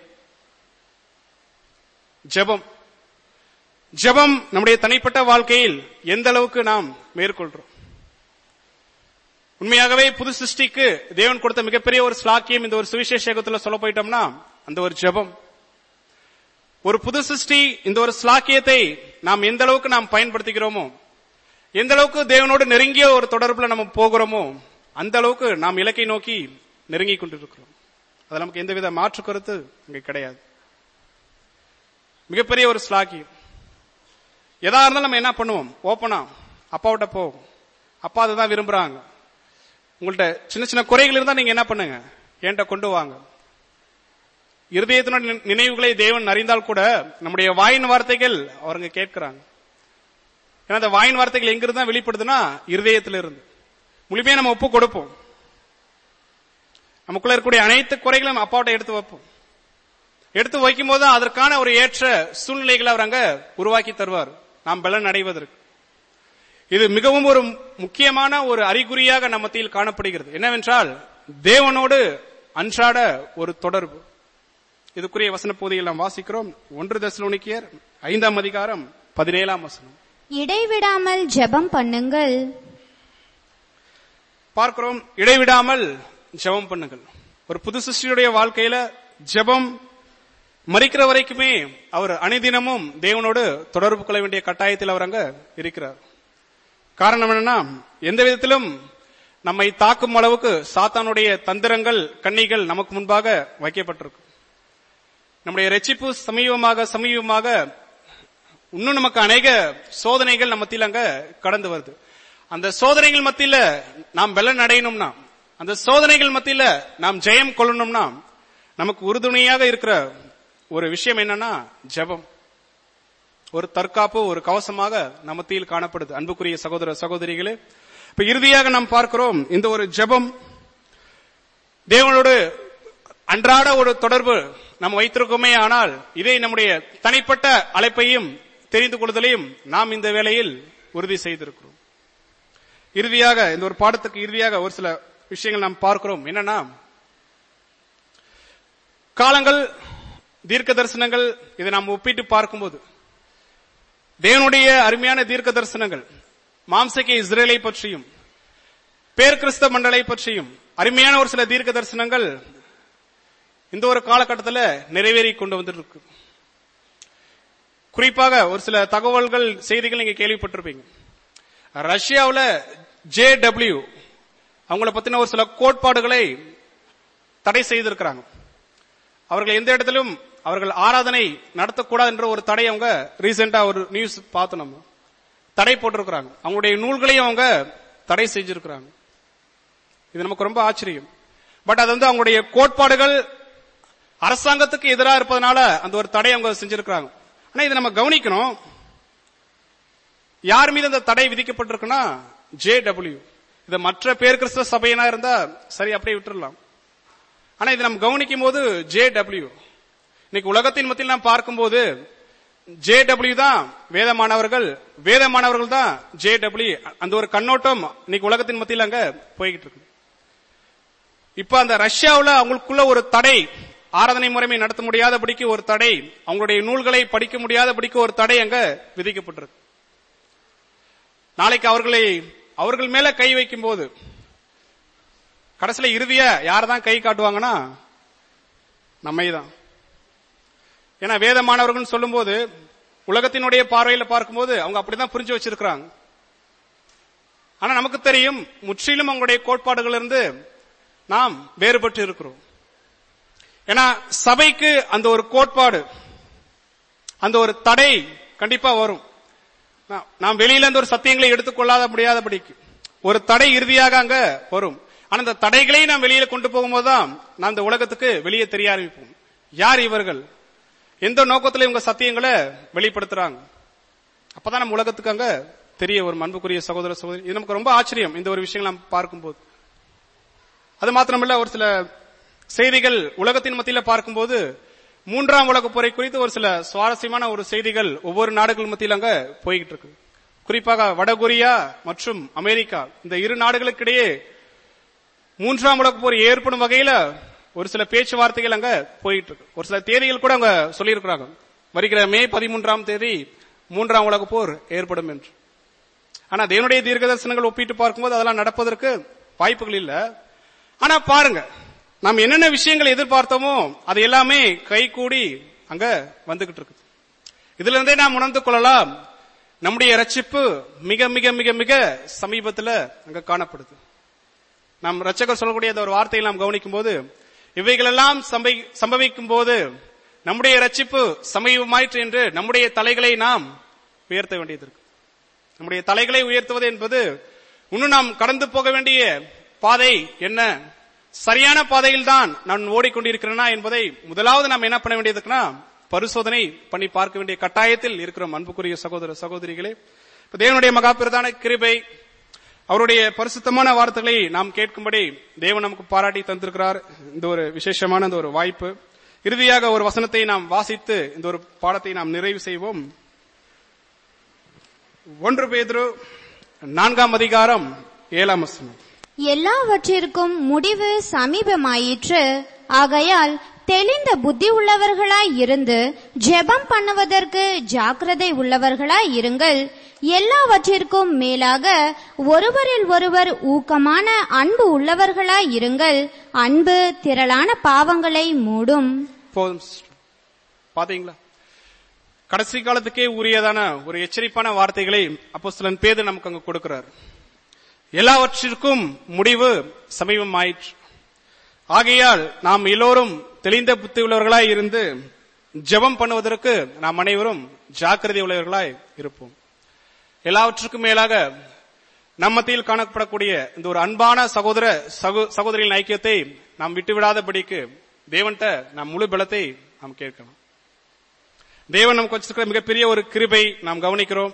ஜெபம் ஜெபம் நம்முடைய தனிப்பட்ட வாழ்க்கையில் எந்த அளவுக்கு நாம் மேற்கொள்றோம் உண்மையாகவே புது சிருஷ்டிக்கு தேவன் கொடுத்த மிகப்பெரிய ஒரு ஸ்லாக்கியம் இந்த ஒரு சுவிசேஷத்துல சொல்ல போயிட்டோம்னா அந்த ஒரு ஜெபம் ஒரு புது சிருஷ்டி இந்த ஒரு ஸ்லாக்கியத்தை நாம் எந்த அளவுக்கு நாம் பயன்படுத்திக்கிறோமோ எந்த அளவுக்கு தேவனோடு நெருங்கிய ஒரு தொடர்புல நம்ம போகிறோமோ அந்த அளவுக்கு நாம் இலக்கை நோக்கி நெருங்கி கொண்டிருக்கிறோம் அது நமக்கு எந்தவித மாற்று கருத்து இங்க கிடையாது மிகப்பெரிய ஒரு ஸ்லாக்கியம் எதா இருந்தாலும் நம்ம என்ன பண்ணுவோம் ஓப்பனா அப்பாவிட்ட போவோம் அப்பா அதுதான் விரும்புறாங்க உங்கள்ட்ட சின்ன சின்ன குறைகள் இருந்தா நீங்க என்ன பண்ணுங்க என்கிட்ட கொண்டு வாங்க இருதயத்தினுடைய நினை- நினைவுகளை தேவன் அறிந்தால் கூட நம்முடைய வாயின் வார்த்தைகள் அவருங்க கேட்கிறாங்க ஏன்னா அந்த வாயின் வார்த்தைகள் எங்கிருந்து தான் வெளிப்படுதுன்னா இருதயத்திலிருந்து இருந்து முழுமையா நம்ம ஒப்பு கொடுப்போம் நமக்குள்ள இருக்கக்கூடிய அனைத்து குறைகளும் நம்ம அப்பாவிட்ட எடுத்து வைப்போம் எடுத்து வைக்கும் போது அதற்கான ஒரு ஏற்ற சூழ்நிலைகளை அவர் அங்க உருவாக்கி தருவார் நாம் பலன் அடைவதற்கு இது மிகவும் ஒரு முக்கியமான ஒரு அறிகுறியாக நம்ம மத்தியில் காணப்படுகிறது என்னவென்றால் தேவனோடு அன்றாட ஒரு தொடர்பு இதுக்குரிய வசன பகுதியில் நாம் வாசிக்கிறோம் ஒன்று தசலோனிக்கியர் ஐந்தாம் அதிகாரம் பதினேழாம் வசனம் இடைவிடாமல் ஜெபம் பண்ணுங்கள் பார்க்கிறோம் இடைவிடாமல் ஜெபம் பண்ணுங்கள் ஒரு புது சிருஷ்டியுடைய வாழ்க்கையில ஜெபம் மறிக்கிற வரைக்குமே அவர் அனுதினமும் தேவனோடு தொடர்பு கொள்ள வேண்டிய கட்டாயத்தில் அவர் அங்க இருக்கிறார் காரணம் என்னன்னா எந்த விதத்திலும் நம்மை தாக்கும் அளவுக்கு சாத்தானுடைய தந்திரங்கள் கண்ணிகள் நமக்கு முன்பாக வைக்கப்பட்டிருக்கு நம்முடைய ரட்சிப்பு சமீபமாக சமீபமாக இன்னும் நமக்கு அநேக சோதனைகள் நம்ம மத்தியில் அங்க கடந்து வருது அந்த சோதனைகள் மத்தியில நாம் வெள்ளன் அடையணும்னா அந்த சோதனைகள் மத்தியில நாம் ஜெயம் கொள்ளணும்னா நமக்கு உறுதுணையாக இருக்கிற ஒரு விஷயம் என்னன்னா ஜெபம் ஒரு தற்காப்பு ஒரு கவசமாக நம்ம மத்தியில் காணப்படுது அன்புக்குரிய சகோதர சகோதரிகளே இப்ப இறுதியாக நாம் பார்க்கிறோம் இந்த ஒரு ஜெபம் தேவனோடு அன்றாட ஒரு தொடர்பு நாம் வைத்திருக்கோமே ஆனால் இதை நம்முடைய தனிப்பட்ட அழைப்பையும் தெரிந்து கொள்வதிலையும் நாம் இந்த வேளையில் உறுதி செய்திருக்கிறோம் இறுதியாக இந்த ஒரு பாடத்துக்கு இறுதியாக ஒரு சில விஷயங்கள் நாம் பார்க்கிறோம் என்னன்னா காலங்கள் தீர்க்க தரிசனங்கள் இதை நாம் ஒப்பிட்டு பார்க்கும்போது தேவனுடைய அருமையான தீர்க்க தரிசனங்கள் மாம்சக்கு இஸ்ரேலை பற்றியும் பேர் கிறிஸ்தவ மண்டலை பற்றியும் அருமையான ஒரு சில தீர்க்க தரிசனங்கள் இந்த ஒரு காலகட்டத்தில் நிறைவேறி கொண்டு வந்துட்டு குறிப்பாக ஒரு சில தகவல்கள் செய்திகள் நீங்க கேள்விப்பட்டிருப்பீங்க ரஷ்யாவுல ஜே டபிள்யூ அவங்கள பத்தின ஒரு சில கோட்பாடுகளை தடை செய்திருக்கிறாங்க அவர்கள் எந்த இடத்திலும் அவர்கள் ஆராதனை நடத்தக்கூடாது என்ற ஒரு தடை அவங்க ரீசெண்டா ஒரு நியூஸ் பார்த்தோம் நம்ம தடை போட்டிருக்கிறாங்க அவங்களுடைய நூல்களையும் அவங்க தடை செஞ்சிருக்கிறாங்க இது நமக்கு ரொம்ப ஆச்சரியம் பட் அது வந்து அவங்களுடைய கோட்பாடுகள் அரசாங்கத்துக்கு எதிராக இருப்பதனால அந்த ஒரு தடை அவங்க செஞ்சிருக்கிறாங்க ஆனா இதை நம்ம கவனிக்கணும் யார் மீது அந்த தடை விதிக்கப்பட்டிருக்குன்னா ஜே டபிள்யூ இது மற்ற பேர் கிறிஸ்தவ சபையினா இருந்தா சரி அப்படியே விட்டுறலாம் ஆனா இதை நம்ம கவனிக்கும் போது ஜே டபிள்யூ இன்னைக்கு உலகத்தின் மத்தியில் நாம் பார்க்கும்போது ஜே டபிள்யூ தான் வேதமானவர்கள் வேதமானவர்கள் தான் ஜே டபிள்யூ அந்த ஒரு கண்ணோட்டம் இன்னைக்கு உலகத்தின் மத்தியில் அங்க போய்கிட்டு இருக்கு இப்ப அந்த ரஷ்யாவுல அவங்களுக்குள்ள ஒரு தடை ஆராதனை முறைமை நடத்த முடியாதபடிக்கு ஒரு தடை அவங்களுடைய நூல்களை படிக்க முடியாதபடிக்கு ஒரு தடை அங்க விதிக்கப்பட்டிருக்கு நாளைக்கு அவர்களை அவர்கள் மேல கை வைக்கும் போது கடைசியில இறுதிய யார் தான் கை காட்டுவாங்கன்னா நம்மை தான் ஏன்னா வேதமானவர்கள் சொல்லும்போது உலகத்தினுடைய பார்வையில பார்க்கும்போது அவங்க அப்படிதான் புரிஞ்சு வச்சிருக்கிறாங்க ஆனா நமக்கு தெரியும் முற்றிலும் அவங்களுடைய கோட்பாடுகள் இருந்து நாம் வேறுபட்டு இருக்கிறோம் ஏன்னா சபைக்கு அந்த ஒரு கோட்பாடு அந்த ஒரு தடை கண்டிப்பா வரும் நா- நாம் வெளியில இருந்து ஒரு சத்தியங்களை எடுத்துக்கொள்ளாத முடியாதபடிக்கு ஒரு தடை இறுதியாக அங்க வரும் ஆனா அந்த தடைகளை நாம் வெளியில கொண்டு போகும்போதுதான் நாம் இந்த உலகத்துக்கு வெளியே தெரிய ஆரம்பிப்போம் யார் இவர்கள் எந்த நோக்கத்துல இவங்க சத்தியங்களை வெளிப்படுத்துறாங்க அப்பதான் நம்ம உலகத்துக்கு அங்க தெரிய ஒரு அன்புக்குரிய சகோதர சகோதரி இது நமக்கு ரொம்ப ஆச்சரியம் இந்த ஒரு விஷயங்கள் நாம் பார்க்கும்போது அது மாத்திரமல்ல ஒரு சில செய்திகள் உலகத்தின் மத்தியில பார்க்கும்போது மூன்றாம் உலக போரை குறித்து ஒரு சில சுவாரஸ்யமான ஒரு செய்திகள் ஒவ்வொரு நாடுகள் மத்தியில அங்க போய்கிட்டு இருக்கு குறிப்பாக வடகொரியா மற்றும் அமெரிக்கா இந்த இரு நாடுகளுக்கிடையே மூன்றாம் உலக போர் ஏற்படும் வகையில ஒரு சில பேச்சுவார்த்தைகள் அங்க போயிட்டு இருக்கு ஒரு சில தேதிகள் கூட அங்க சொல்லியிருக்கிறாங்க வருகிற மே பதிமூன்றாம் தேதி மூன்றாம் உலக போர் ஏற்படும் என்று ஆனா தேவனுடைய தீர்க்க தரிசனங்கள் ஒப்பிட்டு பார்க்கும்போது அதெல்லாம் நடப்பதற்கு வாய்ப்புகள் இல்ல ஆனா பாருங்க நாம் என்னென்ன விஷயங்களை எதிர்பார்த்தோமோ அது எல்லாமே கைகூடி அங்க வந்துகிட்டு இருக்குது இதுல இருந்தே நாம் உணர்ந்து கொள்ளலாம் நம்முடைய ரட்சிப்பு மிக மிக மிக மிக சமீபத்துல அங்க காணப்படுது நாம் ரட்சகர் சொல்லக்கூடிய அந்த ஒரு வார்த்தையை நாம் கவனிக்கும் போது இவைகளெல்லாம் சம்பவி- சம்பவிக்கும் போது நம்முடைய ரட்சிப்பு சமீபமாயிற்று என்று நம்முடைய தலைகளை நாம் உயர்த்த வேண்டியது இருக்கு நம்முடைய தலைகளை உயர்த்துவது என்பது இன்னும் நாம் கடந்து போக வேண்டிய பாதை என்ன சரியான பாதையில் தான் நான் ஓடிக்கொண்டிருக்கிறேனா என்பதை முதலாவது நாம் என்ன பண்ண வேண்டியதுக்குன்னா பரிசோதனை பண்ணி பார்க்க வேண்டிய கட்டாயத்தில் இருக்கிறோம் அன்புக்குரிய சகோதர சகோதரிகளே இப்ப தேவனுடைய மகா பிரதான கிருபை அவருடைய பரிசுத்தமான வார்த்தைகளை நாம் கேட்கும்படி தேவன் நமக்கு பாராட்டி தந்திருக்கிறார் இந்த ஒரு விசேஷமான இந்த ஒரு வாய்ப்பு இறுதியாக ஒரு வசனத்தை நாம் வாசித்து இந்த ஒரு பாடத்தை நாம் நிறைவு செய்வோம் ஒன்று பேதுரு நான்காம் அதிகாரம் ஏழாம் வசனம் எல்லாவற்றிற்கும் முடிவு சமீபமாயிற்று ஆகையால் தெளிந்த புத்தி உள்ளவர்களாய் இருந்து ஜெபம் பண்ணுவதற்கு ஜாக்கிரதை உள்ளவர்களாய் இருங்கள் எல்லாவற்றிற்கும் மேலாக ஒருவரில் ஒருவர் ஊக்கமான அன்பு உள்ளவர்களாய் இருங்கள் அன்பு திரளான பாவங்களை மூடும் போதும் sister. பாத்தீங்களா கடைசி காலத்துக்கே உரியதான ஒரு எச்சரிப்பான வார்த்தைகளை அப்போஸ்தலன் பேது நமக்கு அங்க கொடுக்கிறார் எல்லாவற்றிற்கும் முடிவு சமீபம் ஆயிற்று ஆகையால் நாம் எல்லோரும் தெளிந்த புத்தி உள்ளவர்களாய் இருந்து ஜெபம் பண்ணுவதற்கு நாம் அனைவரும் ஜாக்கிரதை உள்ளவர்களாய் இருப்போம் எல்லாவற்றுக்கும் மேலாக நம் மத்தியில் காணப்படக்கூடிய இந்த ஒரு அன்பான சகோதர சகோ- சகோதரிகளின் ஐக்கியத்தை நாம் விட்டுவிடாதபடிக்கு தேவன்கிட்ட நாம் முழு பலத்தை நாம் கேட்கணும் தேவன் நமக்கு வச்சிருக்கிற மிகப்பெரிய ஒரு கிருபை நாம் கவனிக்கிறோம்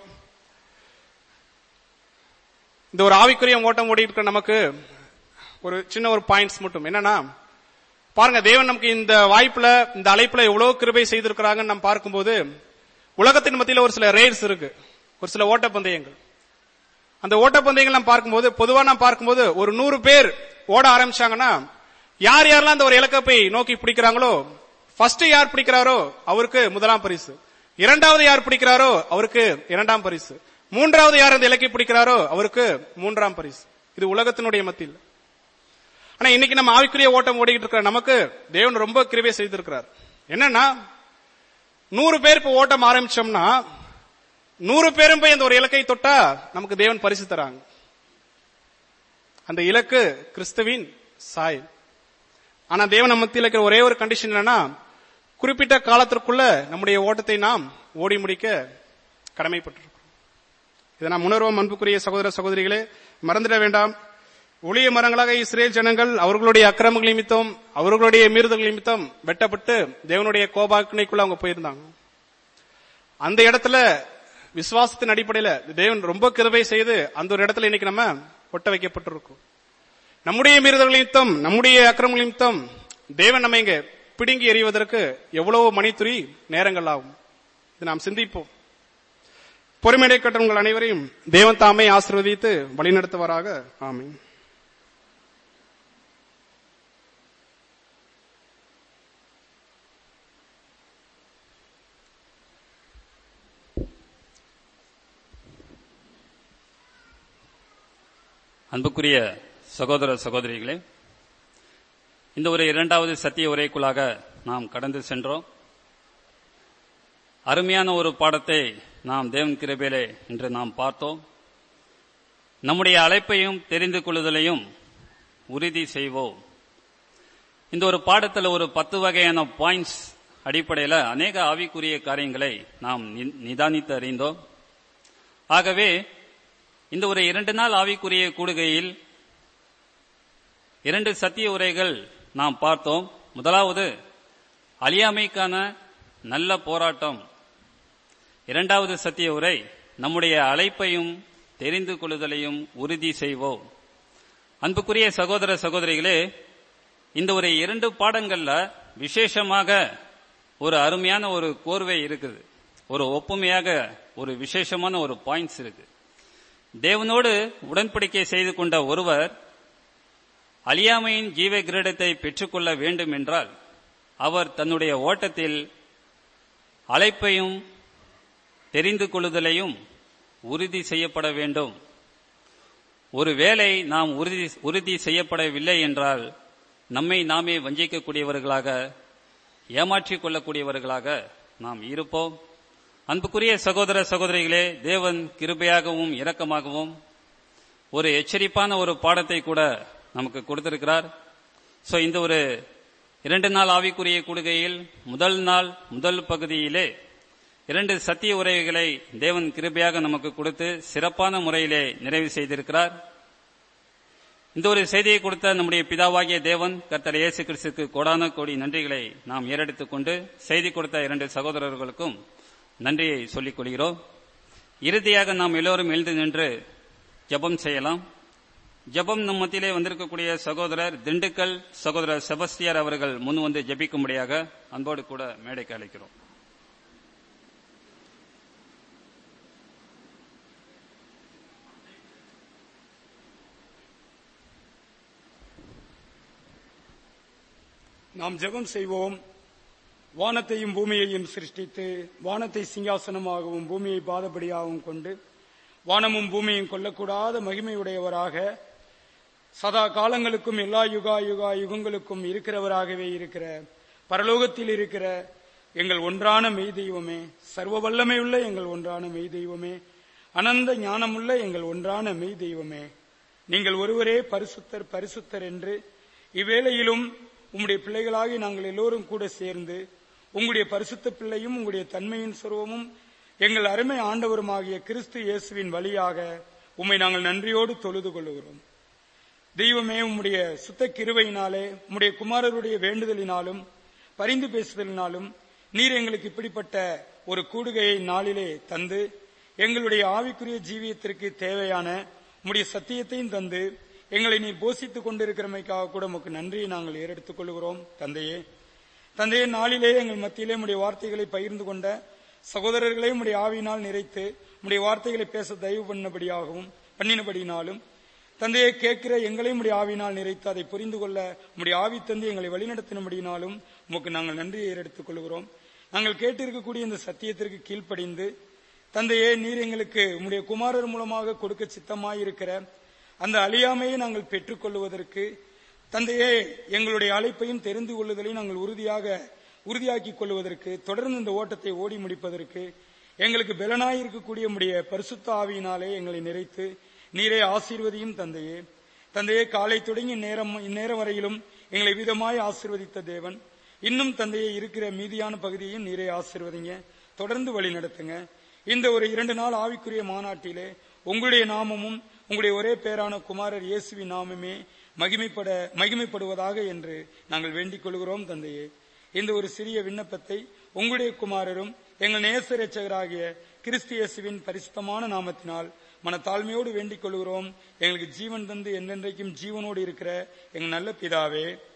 இந்த ஒரு ஆவிக்குரிய ஓட்டம் ஓடி இருக்கிற நமக்கு ஒரு சின்ன ஒரு பாயிண்ட்ஸ் மட்டும் என்னன்னா பாருங்க தேவன் நமக்கு இந்த வாய்ப்புல இந்த அழைப்புல எவ்வளவு கிருபை செய்திருக்கிறாங்கன்னு நாம் பார்க்கும்போது உலகத்தின் மத்தியில ஒரு சில ரேஸ் இருக்கு ஒரு சில ஓட்டப்பந்தயங்கள் அந்த ஓட்டப்பந்தயங்கள் நாம் பார்க்கும்போது பொதுவா நாம் பார்க்கும்போது ஒரு நூறு பேர் ஓட ஆரம்பிச்சாங்கன்னா யார் யாரெல்லாம் அந்த ஒரு இலக்கை நோக்கி பிடிக்கிறாங்களோ ஃபர்ஸ்ட் யார் பிடிக்கிறாரோ அவருக்கு முதலாம் பரிசு இரண்டாவது யார் பிடிக்கிறாரோ அவருக்கு இரண்டாம் பரிசு மூன்றாவது யார் அந்த இலக்கை பிடிக்கிறாரோ அவருக்கு மூன்றாம் பரிசு இது உலகத்தினுடைய மத்தியில் ஆனா இன்னைக்கு நம்ம ஆவிக்குரிய ஓட்டம் ஓடிக்கிட்டு இருக்கிற நமக்கு தேவன் ரொம்ப கிருபை செய்திருக்கிறார் என்னன்னா நூறு பேர் இப்ப ஓட்டம் ஆரம்பிச்சோம்னா நூறு பேரும் போய் அந்த ஒரு இலக்கை தொட்டா நமக்கு தேவன் பரிசு தராங்க அந்த இலக்கு கிறிஸ்துவின் சாயல் ஆனா தேவன் நம்ம மத்தியில் இருக்கிற ஒரே ஒரு கண்டிஷன் என்னன்னா குறிப்பிட்ட காலத்திற்குள்ள நம்முடைய ஓட்டத்தை நாம் ஓடி முடிக்க கடமைப்பட்டிருக்கிறோம் இதை நாம் உணர்வோம் அன்புக்குரிய சகோதர சகோதரிகளே மறந்துட வேண்டாம் ஒளிய மரங்களாக இஸ்ரேல் ஜனங்கள் அவர்களுடைய அக்கிரமங்கள் நிமித்தம் அவர்களுடைய மீறுதல் நிமித்தம் வெட்டப்பட்டு தேவனுடைய கோபாக்கினைக்குள்ள அவங்க போயிருந்தாங்க அந்த இடத்துல விசுவாசத்தின் அடிப்படையில தேவன் ரொம்ப கிருபை செய்து அந்த ஒரு இடத்துல இன்னைக்கு நம்ம ஒட்ட வைக்கப்பட்டிருக்கோம் நம்முடைய மீறுதல் நிமித்தம் நம்முடைய அக்கிரமங்கள் நிமித்தம் தேவன் நம்ம இங்க பிடுங்கி எறிவதற்கு எவ்வளவு மணித்துரி நேரங்கள் ஆகும் இது நாம் சிந்திப்போம் பொறுமையை கட்ட உங்கள் அனைவரையும் தேவன் தாமே ஆசீர்வதித்து வழிநடத்துவாராக ஆமென் அன்புக்குரிய சகோதர சகோதரிகளே இந்த ஒரு இரண்டாவது சத்திய உரைக்குள்ளாக நாம் கடந்து சென்றோம் அருமையான ஒரு பாடத்தை நாம் தேவன் கிருபையிலே இன்று நாம் பார்த்தோம் நம்முடைய அழைப்பையும் தெரிந்து கொள்ளுதலையும் உறுதி செய்வோம் இந்த ஒரு பாடத்துல ஒரு பத்து வகையான பாயிண்ட்ஸ் அடிப்படையில் அநேக ஆவிக்குரிய காரியங்களை நாம் நி- நிதானித்து அறிந்தோம் ஆகவே இந்த ஒரு இரண்டு நாள் ஆவிக்குரிய கூடுகையில் இரண்டு சத்திய உரைகள் நாம் பார்த்தோம் முதலாவது அழியாமைக்கான நல்ல போராட்டம் இரண்டாவது சத்திய உரை நம்முடைய அழைப்பையும் தெரிந்து கொள்ளுதலையும் உறுதி செய்வோம் அன்புக்குரிய சகோதர சகோதரிகளே இந்த ஒரு இரண்டு பாடங்கள்ல விசேஷமாக ஒரு அருமையான ஒரு கோர்வை இருக்குது ஒரு ஒப்புமையாக ஒரு விசேஷமான ஒரு பாயிண்ட்ஸ் இருக்கு தேவனோடு உடன்படிக்கை செய்து கொண்ட ஒருவர் அழியாமையின் ஜீவ கிரீடத்தை பெற்றுக்கொள்ள வேண்டும் என்றால் அவர் தன்னுடைய ஓட்டத்தில் அழைப்பையும் தெரிந்து கொள்ளுதலையும் உறுதி செய்யப்பட வேண்டும் ஒருவேளை நாம் உறுதி உறுதி செய்யப்படவில்லை என்றால் நம்மை நாமே வஞ்சிக்கக்கூடியவர்களாக ஏமாற்றிக் கொள்ளக்கூடியவர்களாக நாம் இருப்போம் அன்புக்குரிய சகோதர சகோதரிகளே தேவன் கிருபையாகவும் இரக்கமாகவும் ஒரு எச்சரிப்பான ஒரு பாடத்தை கூட நமக்கு கொடுத்திருக்கிறார் சோ இந்த ஒரு இரண்டு நாள் ஆவிக்குரிய கூடுகையில் முதல் நாள் முதல் பகுதியிலே இரண்டு சத்திய உரைகளை தேவன் கிருபையாக நமக்கு கொடுத்து சிறப்பான முறையிலே நிறைவு செய்திருக்கிறார் இந்த ஒரு செய்தியை கொடுத்த நம்முடைய பிதாவாகிய தேவன் கர்த்தர் இயேசு கிறிஸ்துக்கு கோடான கோடி நன்றிகளை நாம் ஏறெடுத்துக் கொண்டு செய்தி கொடுத்த இரண்டு சகோதரர்களுக்கும் நன்றியை சொல்லிக் கொள்கிறோம் இறுதியாக நாம் எல்லோரும் எழுந்து நின்று ஜெபம் செய்யலாம் ஜெபம் நம் மத்தியிலே வந்திருக்கக்கூடிய சகோதரர் திண்டுக்கல் சகோதரர் செபஸ்தியார் அவர்கள் முன் வந்து ஜெபிக்கும்படியாக அன்போடு கூட மேடைக்கு அழைக்கிறோம் நாம் ஜெபம் செய்வோம் வானத்தையும் பூமியையும் சிருஷ்டித்து வானத்தை சிங்காசனமாகவும் பூமியை பாதபடியாகவும் கொண்டு வானமும் பூமியும் கொல்லக்கூடாத மகிமையுடையவராக சதா காலங்களுக்கும் எல்லா யுகா யுகா யுகங்களுக்கும் இருக்கிறவராகவே இருக்கிற பரலோகத்தில் இருக்கிற எங்கள் ஒன்றான மெய் தெய்வமே சர்வ வல்லமையுள்ள எங்கள் ஒன்றான மெய் தெய்வமே அனந்த ஞானமுள்ள எங்கள் ஒன்றான மெய் தெய்வமே நீங்கள் ஒருவரே பரிசுத்தர் பரிசுத்தர் என்று இவ்வேளையிலும் உம்முடைய பிள்ளைகளாகி நாங்கள் எல்லோரும் கூட சேர்ந்து உங்களுடைய பரிசுத்த பிள்ளையும் உங்களுடைய தன்மையின் சுரூபமும் எங்கள் அருமை ஆண்டவருமாகிய கிறிஸ்து இயேசுவின் வழியாக உம்மை நாங்கள் நன்றியோடு தொழுது கொள்ளுகிறோம் தெய்வமே உம்முடைய சுத்த கிருவையினாலே உம்முடைய குமாரருடைய வேண்டுதலினாலும் பரிந்து பேசுதலினாலும் நீர் எங்களுக்கு இப்படிப்பட்ட ஒரு கூடுகையை நாளிலே தந்து எங்களுடைய ஆவிக்குரிய ஜீவியத்திற்கு தேவையான உம்முடைய சத்தியத்தையும் தந்து எங்களை நீர் போஷித்துக் கொண்டிருக்கிறமைக்காக கூட உமக்கு நன்றியை நாங்கள் ஏறெடுத்துக் கொள்கிறோம் தந்தையே தந்தையே நாளிலே எங்கள் மத்தியிலே உம்முடைய வார்த்தைகளை பகிர்ந்து கொண்ட சகோதரர்களை உம்முடைய ஆவியினால் நிறைத்து உம்முடைய வார்த்தைகளை பேச தயவு பண்ணபடியாகவும் பண்ணினபடினாலும் தந்தையை கேட்கிற எங்களையும் உடைய ஆவினால் நிறைத்து அதை புரிந்து கொள்ள உம்முடைய ஆவி தந்து எங்களை வழிநடத்தினபடினாலும் உமக்கு நாங்கள் நன்றியை ஏறெடுத்துக் கொள்கிறோம் நாங்கள் கேட்டிருக்கக்கூடிய இந்த சத்தியத்திற்கு கீழ்ப்படிந்து தந்தையே நீர் எங்களுக்கு உம்முடைய குமாரர் மூலமாக கொடுக்க சித்தமாயிருக்கிற அந்த அழியாமையை நாங்கள் பெற்றுக்கொள்வதற்கு தந்தையே எங்களுடைய அழைப்பையும் தெரிந்து கொள்ளுதலையும் நாங்கள் உறுதியாக உறுதியாக்கிக் கொள்வதற்கு தொடர்ந்து இந்த ஓட்டத்தை ஓடி முடிப்பதற்கு எங்களுக்கு பலனாய் இருக்கக்கூடிய உம்முடைய பரிசுத்த ஆவியினாலே எங்களை நிறைத்து நீரே ஆசீர்வதியும் தந்தையே தந்தையே காலை தொடங்கி நேரம் இந்நேரம் வரையிலும் எங்களை விதமாய் ஆசீர்வதித்த தேவன் இன்னும் தந்தையே இருக்கிற மீதியான பகுதியையும் நீரே ஆசீர்வதிங்க தொடர்ந்து வழி நடத்துங்க இந்த ஒரு இரண்டு நாள் ஆவிக்குரிய மாநாட்டிலே உங்களுடைய நாமமும் உங்களுடைய ஒரே பேரான குமாரர் இயேசுவின் நாமமே மகிமைப்பட மகிமைப்படுவதாக என்று நாங்கள் வேண்டிக் கொள்கிறோம் தந்தையே இந்த ஒரு சிறிய விண்ணப்பத்தை உங்களுடைய குமாரரும் எங்கள் நேச ரட்சகராகிய கிறிஸ்து இயேசுவின் பரிசுத்தமான நாமத்தினால் மன தாழ்மையோடு வேண்டிக் கொள்கிறோம் எங்களுக்கு ஜீவன் தந்து என்றென்றைக்கும் ஜீவனோடு இருக்கிற எங்கள் நல்ல பிதாவே